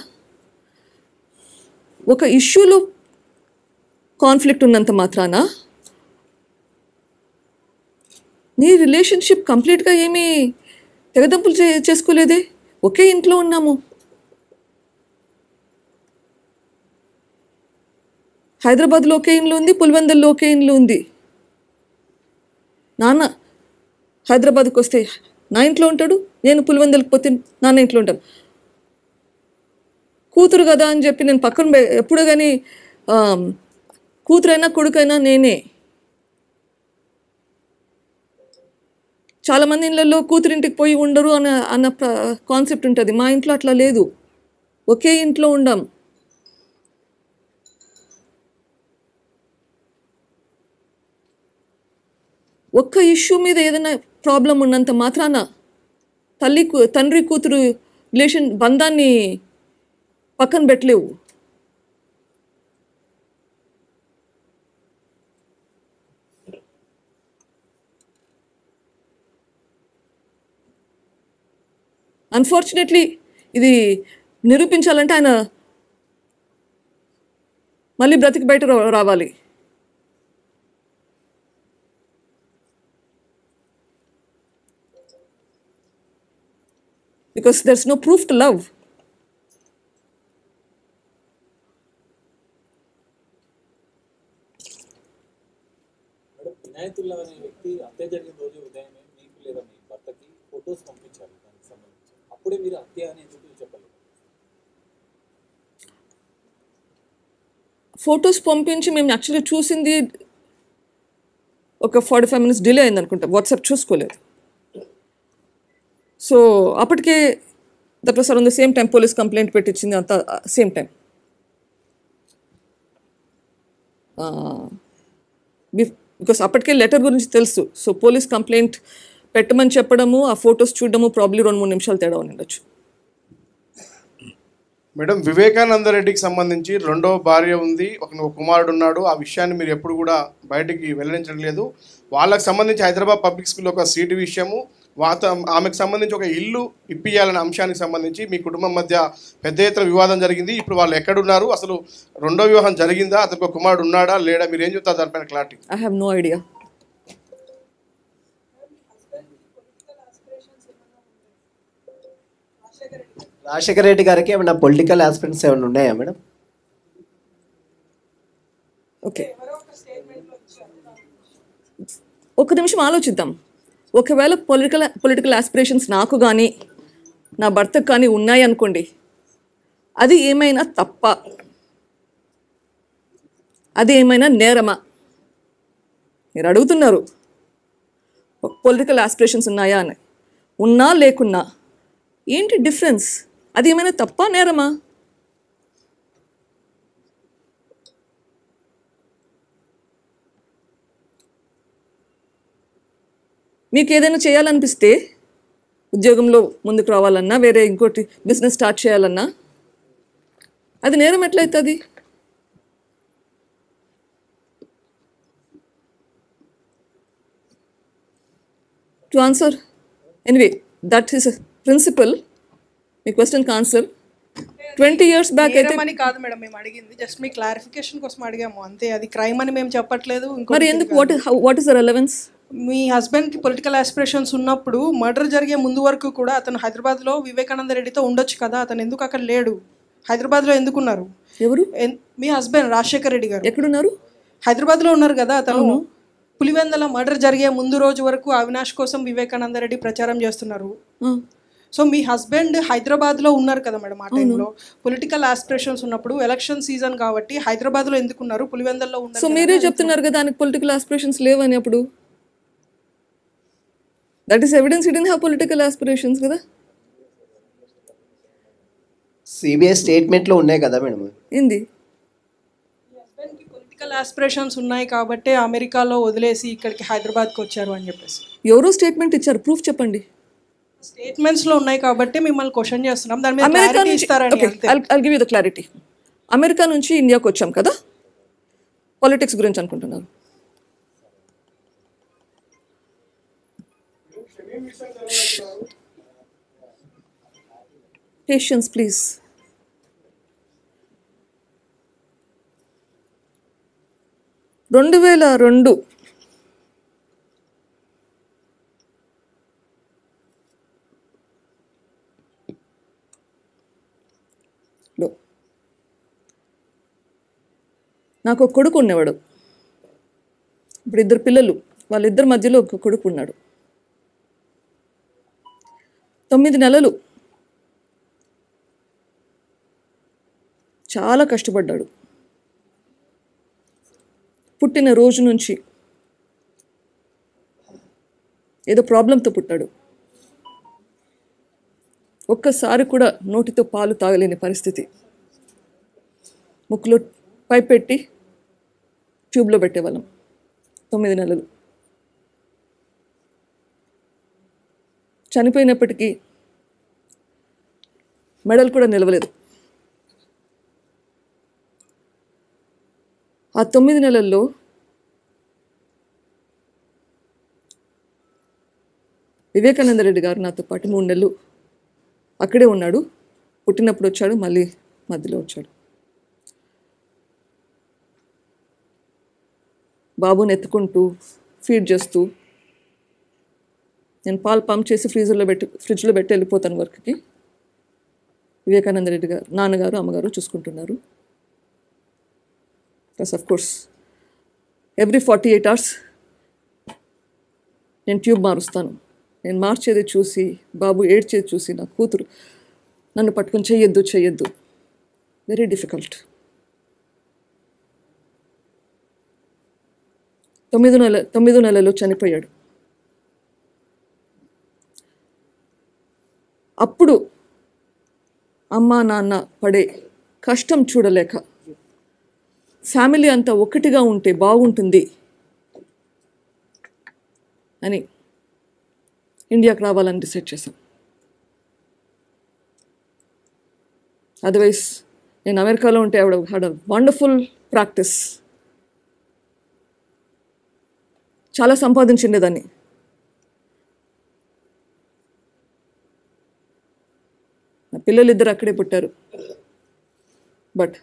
ఒక ఇష్యూలో కాన్ఫ్లిక్ట్ ఉన్నంత మాత్రాన నీ రిలేషన్షిప్ కంప్లీట్గా ఏమీ తెగదంపులు చే చేసుకోలేదే ఒకే ఇంట్లో ఉన్నాము హైదరాబాద్లో ఒకే ఇంట్లో ఉంది పులివెందల్లో ఒకే ఇంట్లో ఉంది నాన్న హైదరాబాద్కి వస్తే నా ఇంట్లో ఉంటాడు నేను పులివెందలకు పోతే నాన్న ఇంట్లో ఉంటాను కూతురు కదా అని చెప్పి నేను పక్కన పె- ఎప్పుడు కానీ కూతురైనా కొడుకైనా నేనే చాలామంది ఇళ్ళల్లో కూతురింటికి పోయి ఉండరు అన్న అన్న కాన్సెప్ట్ ఉంటుంది మా ఇంట్లో అట్లా లేదు ఒకే ఇంట్లో ఉండం ఒక్క ఇష్యూ మీద ఏదైనా ప్రాబ్లం ఉన్నంత మాత్రాన తల్లి కూ- తండ్రి కూతురు రిలేషన్ బంధాన్ని పక్కన పెట్టలేవు అన్ఫార్చునేట్లీ ఇది నిరూపించాలంటే ఆయన మళ్ళీ బ్రతికి బయట రా- రావాలి because there's no proof to love madam Vinayatulla అనే వ్యక్తి హత్య జరిగిన రోజు ఉదయమే మీకు లేదా మీ భర్తకి ఫొటోస్ పంపించారు దానికి సంబంధించి అప్పుడే మీరు హత్య అని ఎందుకు చెప్పలేదు ఫొటోస్ పంపించి మేము యాక్చువల్లీ చూసింది ఒక ఫార్టీ ఫైవ్ మినిట్స్ డిలే అయింది అనుకుంటా వాట్సాప్ చూసుకోలేదు సో అప్పటికే that was around the same time police complaint పెట్టించింది అంత సేమ్ టైం బికాస్ అప్పటికే లెటర్ గురించి తెలుసు సో పోలీస్ కంప్లైంట్ పెట్టమని చెప్పడము ఆ ఫొటోస్ చూడడము ప్రాబ్లీ రెండు మూడు నిమిషాలు తేడా ఉండొచ్చు మేడం వివేకానంద రెడ్డికి సంబంధించి రెండో భార్య ఉంది ఒక ఒక కుమారుడు ఉన్నాడు ఆ విషయాన్ని మీరు ఎప్పుడు కూడా బయటికి వెల్లడించడం లేదు వాళ్ళకి సంబంధించి హైదరాబాద్ పబ్లిక్ స్కూల్లో ఒక సీటు విషయము వాత ఆమెకు సంబంధించి ఒక ఇల్లు ఇప్పియాలనే అంశానికి సంబంధించి మీ కుటుంబం మధ్య పెద్ద ఎత్తున వివాదం జరిగింది ఇప్పుడు వాళ్ళు ఎక్కడున్నారు అసలు రెండో వివాహం జరిగిందా అతనికి ఒక కుమారుడు ఉన్నాడా లేడా మీరు ఏం చెప్తారు దానిపైన clarity I have no idea Rajasekhara Reddy గారికి ఏమైనా పొలిటికల్ ఆస్పిరెంట్స్ ఏమైనా ఉన్నాయా మేడం ఓకే ఒక నిమిషం ఆలోచిద్దాం ఒకవేళ పొలిటికల్ పొలిటికల్ ఆస్పిరేషన్స్ నాకు కానీ నా భర్తకు కానీ ఉన్నాయి అనుకోండి అది ఏమైనా తప్ప అది ఏమైనా నేరమా మీరు అడుగుతున్నారు పొలిటికల్ ఆస్పిరేషన్స్ ఉన్నాయా అని ఉన్నా లేకున్నా ఏంటి డిఫరెన్స్ అది ఏమైనా తప్ప నేరమా మీకు ఏదైనా చేయాలనిపిస్తే ఉద్యోగంలో ముందుకు రావాలన్నా వేరే ఇంకోటి బిజినెస్ స్టార్ట్ చేయాలన్నా అది నేరం ఎట్లయితుంది to answer anyway that is principle మీ క్వశ్చన్కి ఆన్సర్ ట్వంటీ ఇయర్స్ బ్యాక్ అయితే నేరం అని కాదు మేడం మేము అడిగింది జస్ట్ మీ క్లారిఫికేషన్ కోసం అడిగాము అంతే అది క్రైమ్ అని మేము చెప్పట్లేదు ఇంకో మరి ఎందుకు what what is the relevance మీ హస్బెండ్కి పొలిటికల్ ఆస్పిరేషన్స్ ఉన్నప్పుడు మర్డర్ జరిగే ముందు వరకు కూడా అతను హైదరాబాద్లో వివేకానంద రెడ్డితో ఉండొచ్చు కదా అతను ఎందుకు అక్కడ లేడు హైదరాబాద్లో ఎందుకున్నారు ఎవరు ఎన్- మీ హస్బెండ్ రాజశేఖర్ రెడ్డి గారు ఎక్కడున్నారు హైదరాబాద్లో ఉన్నారు కదా అతను పులివెందల మర్డర్ జరిగే ముందు రోజు వరకు అవినాష్ కోసం వివేకానంద రెడ్డి ప్రచారం చేస్తున్నారు ఆ, సో మీ హస్బెండ్ హైదరాబాద్లో ఉన్నారు కదా మేడం ఆ టైంలో పొలిటికల్ ఆస్పిరేషన్స్ ఉన్నప్పుడు ఎలక్షన్ సీజన్ కాబట్టి హైదరాబాద్లో ఎందుకున్నారు పులివెందల్లో ఉన్నారు సో మీరే చెప్తున్నారు కదా దానికి పొలిటికల్ ఆస్పిరేషన్స్ లేవని అప్పుడు దట్ ఈస్ ఎవిడెన్స్ ఇడెన్ హ్యావ్ పొలిటికల్ ఆస్పిరేషన్స్ కదా సిబిఐ స్టేట్మెంట్లో ఉన్నాయి కదా మేడం ఏంది హస్బెండ్కి పొలిటికల్ ఆస్పిరేషన్స్ ఉన్నాయి కాబట్టి అమెరికాలో వదిలేసి ఇక్కడికి హైదరాబాద్కి వచ్చారు అని చెప్పేసి ఎవరో స్టేట్మెంట్ ఇచ్చారు ప్రూఫ్ చెప్పండి స్టేట్మెంట్స్ లో ఉన్నాయి కాబట్టి మిమ్మల్ని క్వశ్చన్ చేస్తున్నాం దాని మీద అమెరికా క్లారిటీ నుంచి ఇస్తారని ఓకే అంతే I'll give you the clarity America నుంచి ఇండియాకి వచ్చాం కదా పాలిటిక్స్ గురించి అనుకుంటున్నారు పేషెన్స్ ప్లీజ్ రెండు వేల రెండు లో నాకు ఒక కొడుకు ఉండేవాడు ఇప్పుడు ఇద్దరు పిల్లలు వాళ్ళిద్దరి మధ్యలో ఒక కొడుకు ఉన్నాడు తొమ్మిది నెలలు చాలా కష్టపడ్డాడు పుట్టిన రోజు నుంచి ఏదో ప్రాబ్లంతో పుట్టాడు ఒక్కసారి కూడా నోటితో పాలు తాగలేని పరిస్థితి ముక్కులో పైప్ పెట్టి ట్యూబ్లో పెట్టేవాళ్ళం తొమ్మిది నెలలు చనిపోయినప్పటికీ మెడల్ కూడా నిలవలేదు ఆ తొమ్మిది నెలల్లో వివేకానంద రెడ్డి గారు నాతో పాటు మూడు నెలలు అక్కడే ఉన్నాడు పుట్టినప్పుడు వచ్చాడు మళ్ళీ మధ్యలో వచ్చాడు బాబుని ఎత్తుకుంటూ ఫీడ్ చేస్తూ నేను పాలు పంప్ చేసి ఫ్రీజర్లో పెట్టి ఫ్రిడ్జ్లో పెట్టి వెళ్ళిపోతాను వర్క్కి వివేకానంద రెడ్డి గారు నాన్నగారు అమ్మగారు చూసుకుంటున్నారు plus of course every forty eight hours నేను ట్యూబ్ మారుస్తాను నేను మార్చేది చూసి బాబు ఏడ్చేది చూసి నా కూతురు నన్ను పట్టుకొని చెయ్యొద్దు చెయ్యొద్దు వెరీ డిఫికల్ట్ తొమ్మిది నెల తొమ్మిదో నెలలో చనిపోయాడు అప్పుడు అమ్మ నాన్న పడే కష్టం చూడలేక ఫ్యామిలీ అంతా ఒకటిగా ఉంటే బాగుంటుంది అని ఇండియాకి రావాలని డిసైడ్ చేశాం అదర్వైజ్ నేను అమెరికాలో ఉంటే ఆవిడ హ్యాడ్ అ వండర్ఫుల్ ప్రాక్టీస్ చాలా సంపాదించిండేదాన్ని నా పిల్లలు ఇద్దరు అక్కడే పుట్టారు but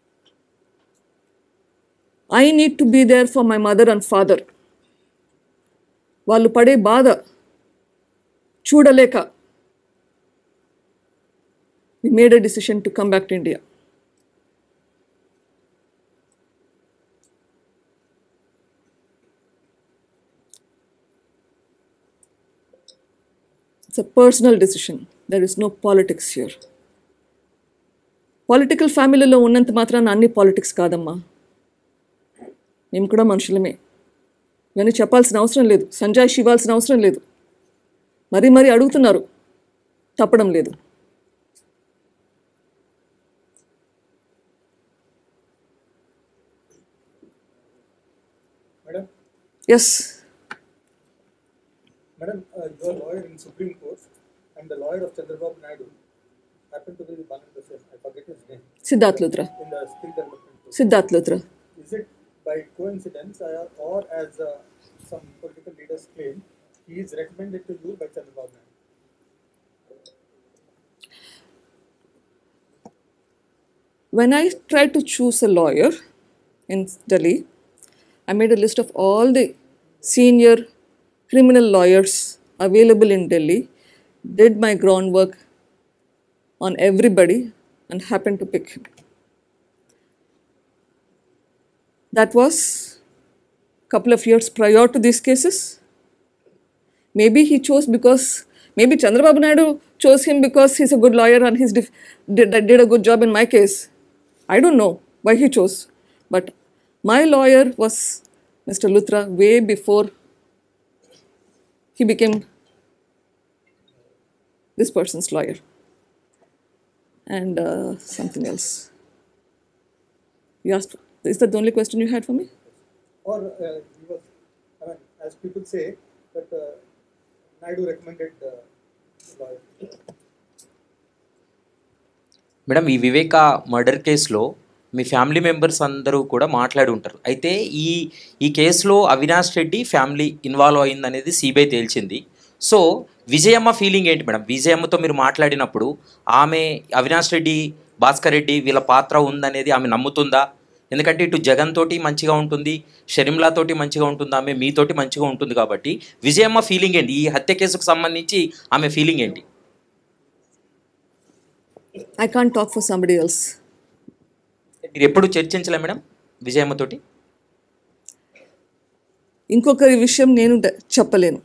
I need to be there for my mother and father వాళ్ళు పడే బాధ చూడలేక we made a decision to come back to India. It's a personal decision. There is no politics here. Political ఫ్యామిలీలో ఉన్నంత మాత్రాన అన్ని పాలిటిక్స్ కాదమ్మా మేము కూడా మనుషులమే ఇవన్నీ చెప్పాల్సిన అవసరం లేదు సంజాయిషి ఇవ్వాల్సిన అవసరం లేదు మరీ మరీ అడుగుతున్నారు తప్పడం లేదు Madam, yes madam, uh, you are lawyer in Supreme Court, and the lawyer of Chandrababu Naidu happened to be one and the same. I forget his name. Siddharth Luthra In the skill development. Course. Siddharth Luthra Is it by coincidence, uh, or as uh, some political leaders claim, he is recommended to you by Chandrababu Naidu? when I tried to choose a lawyer in Delhi, I made a list of all the senior criminal lawyers available in Delhi, did my groundwork on everybody, and happened to pick him. That was a couple of years prior to these cases. Maybe he chose because maybe Chandrababu Naidu chose him because he's a good lawyer and he's dif- did, did a good job in my case. I don't know why he chose, but my lawyer was Mr. Luthra way before he became this person's lawyer. And uh, something else. You asked, is that the only question you had for me? Or uh, he was, I mean, as people say, that uh, Naidu recommended the lawyer. Madam ఈ వివేక మర్డర్ కేసులో మీ ఫ్యామిలీ మెంబర్స్ అందరూ కూడా మాట్లాడి ఉంటారు అయితే ఈ ఈ కేసులో అవినాష్ రెడ్డి ఫ్యామిలీ ఇన్వాల్వ్ అయిందనేది సిబిఐ తేల్చింది సో విజయమ్మ ఫీలింగ్ ఏంటి మేడం విజయమ్మతో మీరు మాట్లాడినప్పుడు ఆమె అవినాష్ రెడ్డి భాస్కర్ రెడ్డి వీళ్ళ పాత్ర ఉందనేది ఆమె నమ్ముతుందా ఎందుకంటే ఇటు జగన్ తోటి మంచిగా ఉంటుంది షర్మిలా తోటి మంచిగా ఉంటుంది ఆమె మీతోటి మంచిగా ఉంటుంది కాబట్టి విజయమ్మ ఫీలింగ్ ఏంటి ఈ హత్య కేసుకు సంబంధించి ఆమె ఫీలింగ్ ఏంటి I can't talk for somebody else. మీరు ఎప్పుడు చర్చించలే మేడం విజయమ్మతోటి ఇంకొకరి విషయం నేను డ- చెప్పలేను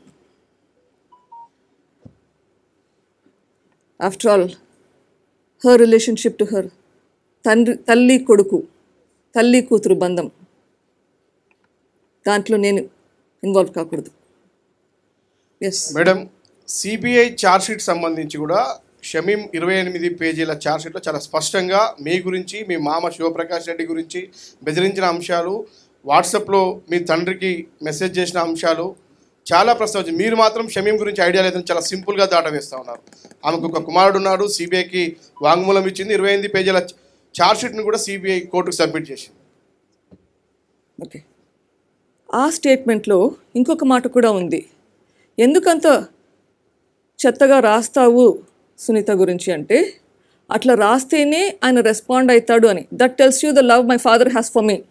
after all her relationship to her తండ్రి తల్లి కొడుకు తల్లి కూతురు బంధం దాంట్లో నేను ఇన్వాల్వ్ కాకూడదు ఎస్ మేడం సిబిఐ ఛార్జ్షీట్ సంబంధించి కూడా షమీం ఇరవై ఎనిమిది పేజీల ఛార్జ్షీట్లో చాలా స్పష్టంగా మీ గురించి మీ మామ శివప్రకాష్ రెడ్డి గురించి బెదిరించిన అంశాలు వాట్సాప్లో మీ తండ్రికి మెసేజ్ చేసిన అంశాలు చాలా ప్రస్తావించి మీరు మాత్రం షమీం గురించి ఐడియా లేదని చాలా సింపుల్గా దాటవేస్తూ ఉన్నారు ఆమెకు ఒక కుమారుడు ఉన్నాడు సిబిఐకి వాంగ్మూలం ఇచ్చింది ఇరవై ఎనిమిది పేజీల ఛార్జ్షీట్ను కూడా సిబిఐ కోర్టుకు సబ్మిట్ చేసింది ఓకే ఆ స్టేట్మెంట్లో ఇంకొక మాట కూడా ఉంది ఎందుకంత చెత్తగా రాస్తావు సునీత గురించి అంటే అట్లా రాస్తేనే ఆయన రెస్పాండ్ అవుతాడు అని that tells you the love my father has for me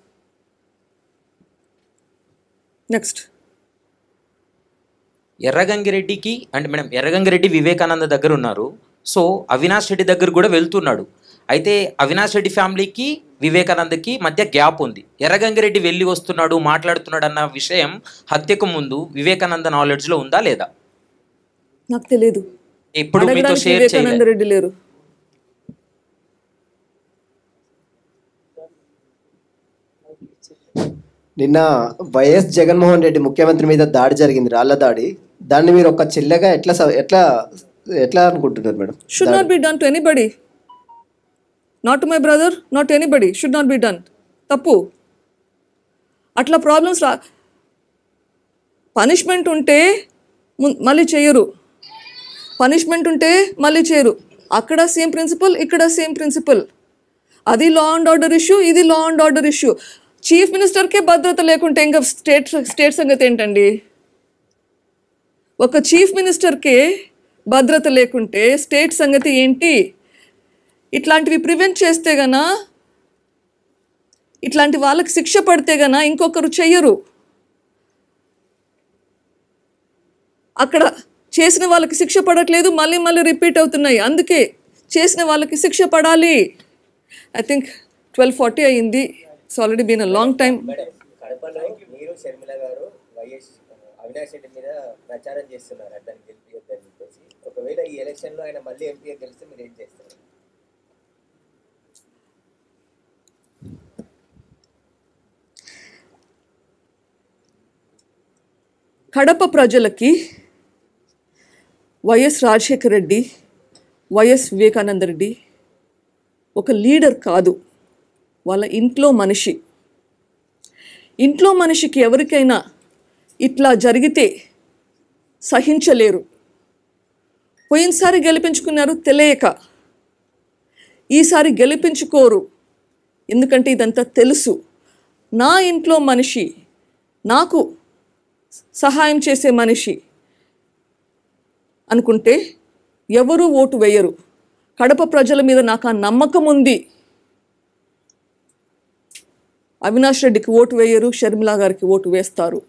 next ఎర్రగంగిరెడ్డికి అంటే మేడం ఎర్రగంగిరెడ్డి వివేకానంద దగ్గర ఉన్నారు సో అవినాష్ రెడ్డి దగ్గర కూడా వెళ్తున్నాడు అయితే అవినాష్ రెడ్డి ఫ్యామిలీకి వివేకానందకి మధ్య గ్యాప్ ఉంది ఎర్రగంగిరెడ్డి వెళ్ళి వస్తున్నాడు మాట్లాడుతున్నాడు అన్న విషయం హత్యకు ముందు వివేకానంద నాలెడ్జ్లో ఉందా లేదా నాకు తెలియదు ఎప్పుడు మీతో అడగడానికి షేర్ వివేకానంద చేయలేదు రెడ్డి లేరు నిన్న వైఎస్ జగన్మోహన్ రెడ్డి ముఖ్యమంత్రి మీద దాడి జరిగింది రాళ్ల దాడి దాన్ని మీరు ఒక చెల్లెగా ఎట్లా స- ఎట్లా ఎట్లా అనుకుంటున్నారు madam should not be done to anybody not to my brother not anybody should not be done తప్పు అట్లా ప్రాబ్లమ్స్ రా పనిష్మెంట్ ఉంటే ముం- మళ్ళీ చేయరు పనిష్మెంట్ ఉంటే మళ్ళీ చేయరు అక్కడ సేమ్ ప్రిన్సిపల్ ఇక్కడ సేమ్ ప్రిన్సిపల్ అది లా అండ్ ఆర్డర్ ఇష్యూ ఇది law and order issue chief మినిస్టర్కే భద్రత లేకుంటే ఇంకా స్టేట్ స్టేట్ సంగతి ఏంటండి ఒక చీఫ్ మినిస్టర్కే భద్రత లేకుంటే స్టేట్ సంగతి ఏంటి ఇట్లాంటివి ప్రివెంట్ చేస్తే గనా ఇట్లాంటి వాళ్ళకి శిక్ష పడితే గనా ఇంకొకరు చెయ్యరు అక్కడ చేసిన వాళ్ళకి శిక్ష పడట్లేదు మళ్ళీ మళ్ళీ రిపీట్ అవుతున్నాయి అందుకే చేసిన వాళ్ళకి శిక్ష పడాలి ఐ థింక్ ట్వెల్వ్ ఫార్టీ అయ్యింది it's already been a long time madam కడపలో మీరు షర్మిల గారు వైఎస్ అవినాష్ రెడ్డి మీద ప్రచారం చేస్తున్నారు అతను గెలిపియొద్దని చెప్పేసి ఒకవేళ ఈ ఎలక్షన్లో ఆయన మళ్ళీ ఎంపీ గెలిస్తే మీరు ఏం చేస్తారు కడప ప్రజలకి వైఎస్ రాజశేఖర రెడ్డి వైఎస్ వివేకానంద రెడ్డి ఒక లీడర్ కాదు వాళ్ళ ఇంట్లో మనిషి ఇంట్లో మనిషికి ఎవరికైనా ఇట్లా జరిగితే సహించలేరు పోయినసారి గెలిపించుకున్నారు తెలియక ఈసారి గెలిపించుకోరు ఎందుకంటే ఇదంతా తెలుసు నా ఇంట్లో మనిషి నాకు సహాయం చేసే మనిషి అనుకుంటే ఎవరు ఓటు వేయరు కడప ప్రజల మీద నాకు ఆ నమ్మకం ఉంది అవినాష్ రెడ్డికి ఓటు వేయరు షర్మిలా గారికి ఓటు వేస్తారు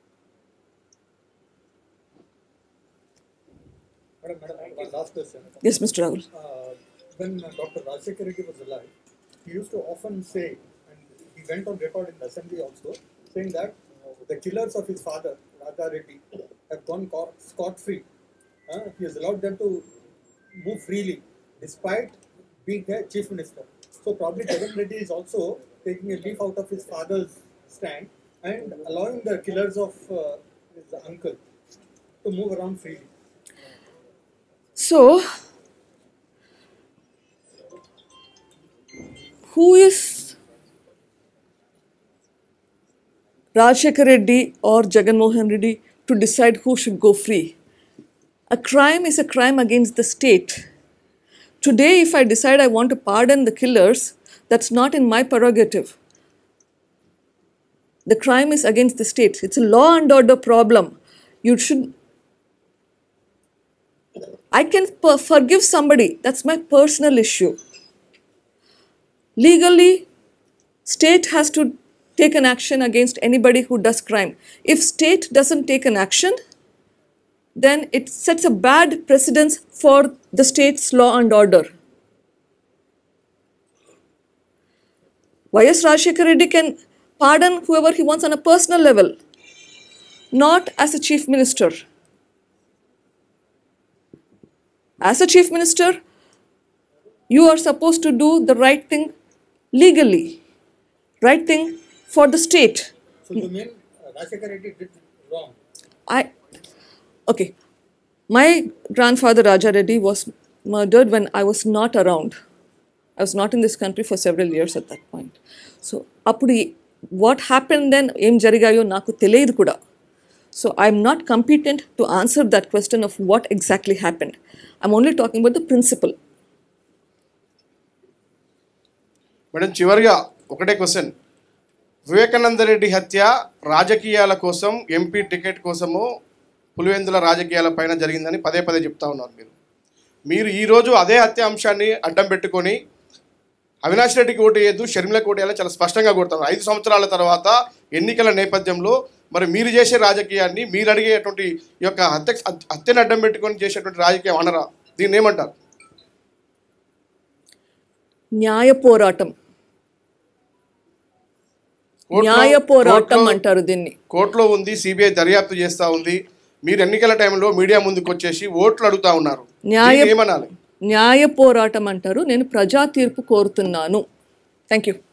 Madam, madam, one last question. Yes mister Rahul Uh, when uh, Dr. Rajasekhar Reddy was alive, he used to often say, and he went on record in the assembly also, saying that uh, the killers of his father, Raja Reddy, have gone co- scot-free. Uh, he has allowed them to move freely, despite being a chief minister. So probably Jagan Reddy is also taking a leaf out of his father's stand and allowing the killers of uh, his uncle to move around freely. So, who is Rajshekar Reddy or Jagan Mohan Reddy to decide who should go free? A crime is a crime against the state. Today, if I decide I want to pardon the killers, that's not in my prerogative. The crime is against the state. It's a law and order problem. You should I can per- forgive somebody. That's my personal issue. Legally, state has to take an action against anybody who does crime. If state doesn't take an action, then it sets a bad precedence for the state's law and order. Y.S. Rajshekar Reddy can pardon whoever he wants on a personal level, not as a chief minister. As a chief minister, you are supposed to do the right thing legally, right thing for the state. So you mean uh, Rajshekar Reddy did wrong? I okay. My grandfather Raja Reddy was murdered when I was not around. I was not in this country for several years at that point. So అప్పుడు వాట్ హ్యాపెన్ దెన్ ఏం జరిగాయో నాకు తెలియదు కూడా so I'm not competent to answer that question of what exactly happened I'm only talking about the principle madam చివరిగా ఒకటే క్వశ్చన్ వివేకానంద రెడ్డి హత్య రాజకీయాల కోసం ఎంపీ టికెట్ కోసము పులివెందుల రాజకీయాల పైన జరిగిందని పదే పదే చెప్తా ఉన్నారు మీరు మీరు ఈరోజు అదే హత్య అంశాన్ని అడ్డం పెట్టుకొని అవినాష్ రెడ్డికి ఓటు వేయద్దు షర్మిలకు ఓటు వేయాలని చాలా స్పష్టంగా కొడతారు ఐదు సంవత్సరాల తర్వాత ఎన్నికల నేపథ్యంలో మరి మీరు చేసే రాజకీయాన్ని మీరు అడిగేటువంటి ఈ యొక్క హత్య హత్యను అడ్డం పెట్టుకొని చేసేటువంటి రాజకీయం అనరా దీన్ని ఏమంటారు న్యాయ పోరాటం కోర్టులో- న్యాయ పోరాటం కోర్టులో- అంటారు దీన్ని కోర్టులో ఉంది సిబిఐ దర్యాప్తు చేస్తూ ఉంది మీరు ఎన్నికల టైంలో మీడియా ముందుకు వచ్చేసి ఓట్లు అడుగుతా ఉన్నారు న్యాయ దీన్ని ఏమనాలి న్యాయ పోరాటం అంటారు నేను ప్రజా తీర్పు కోరుతున్నాను థ్యాంక్ యూ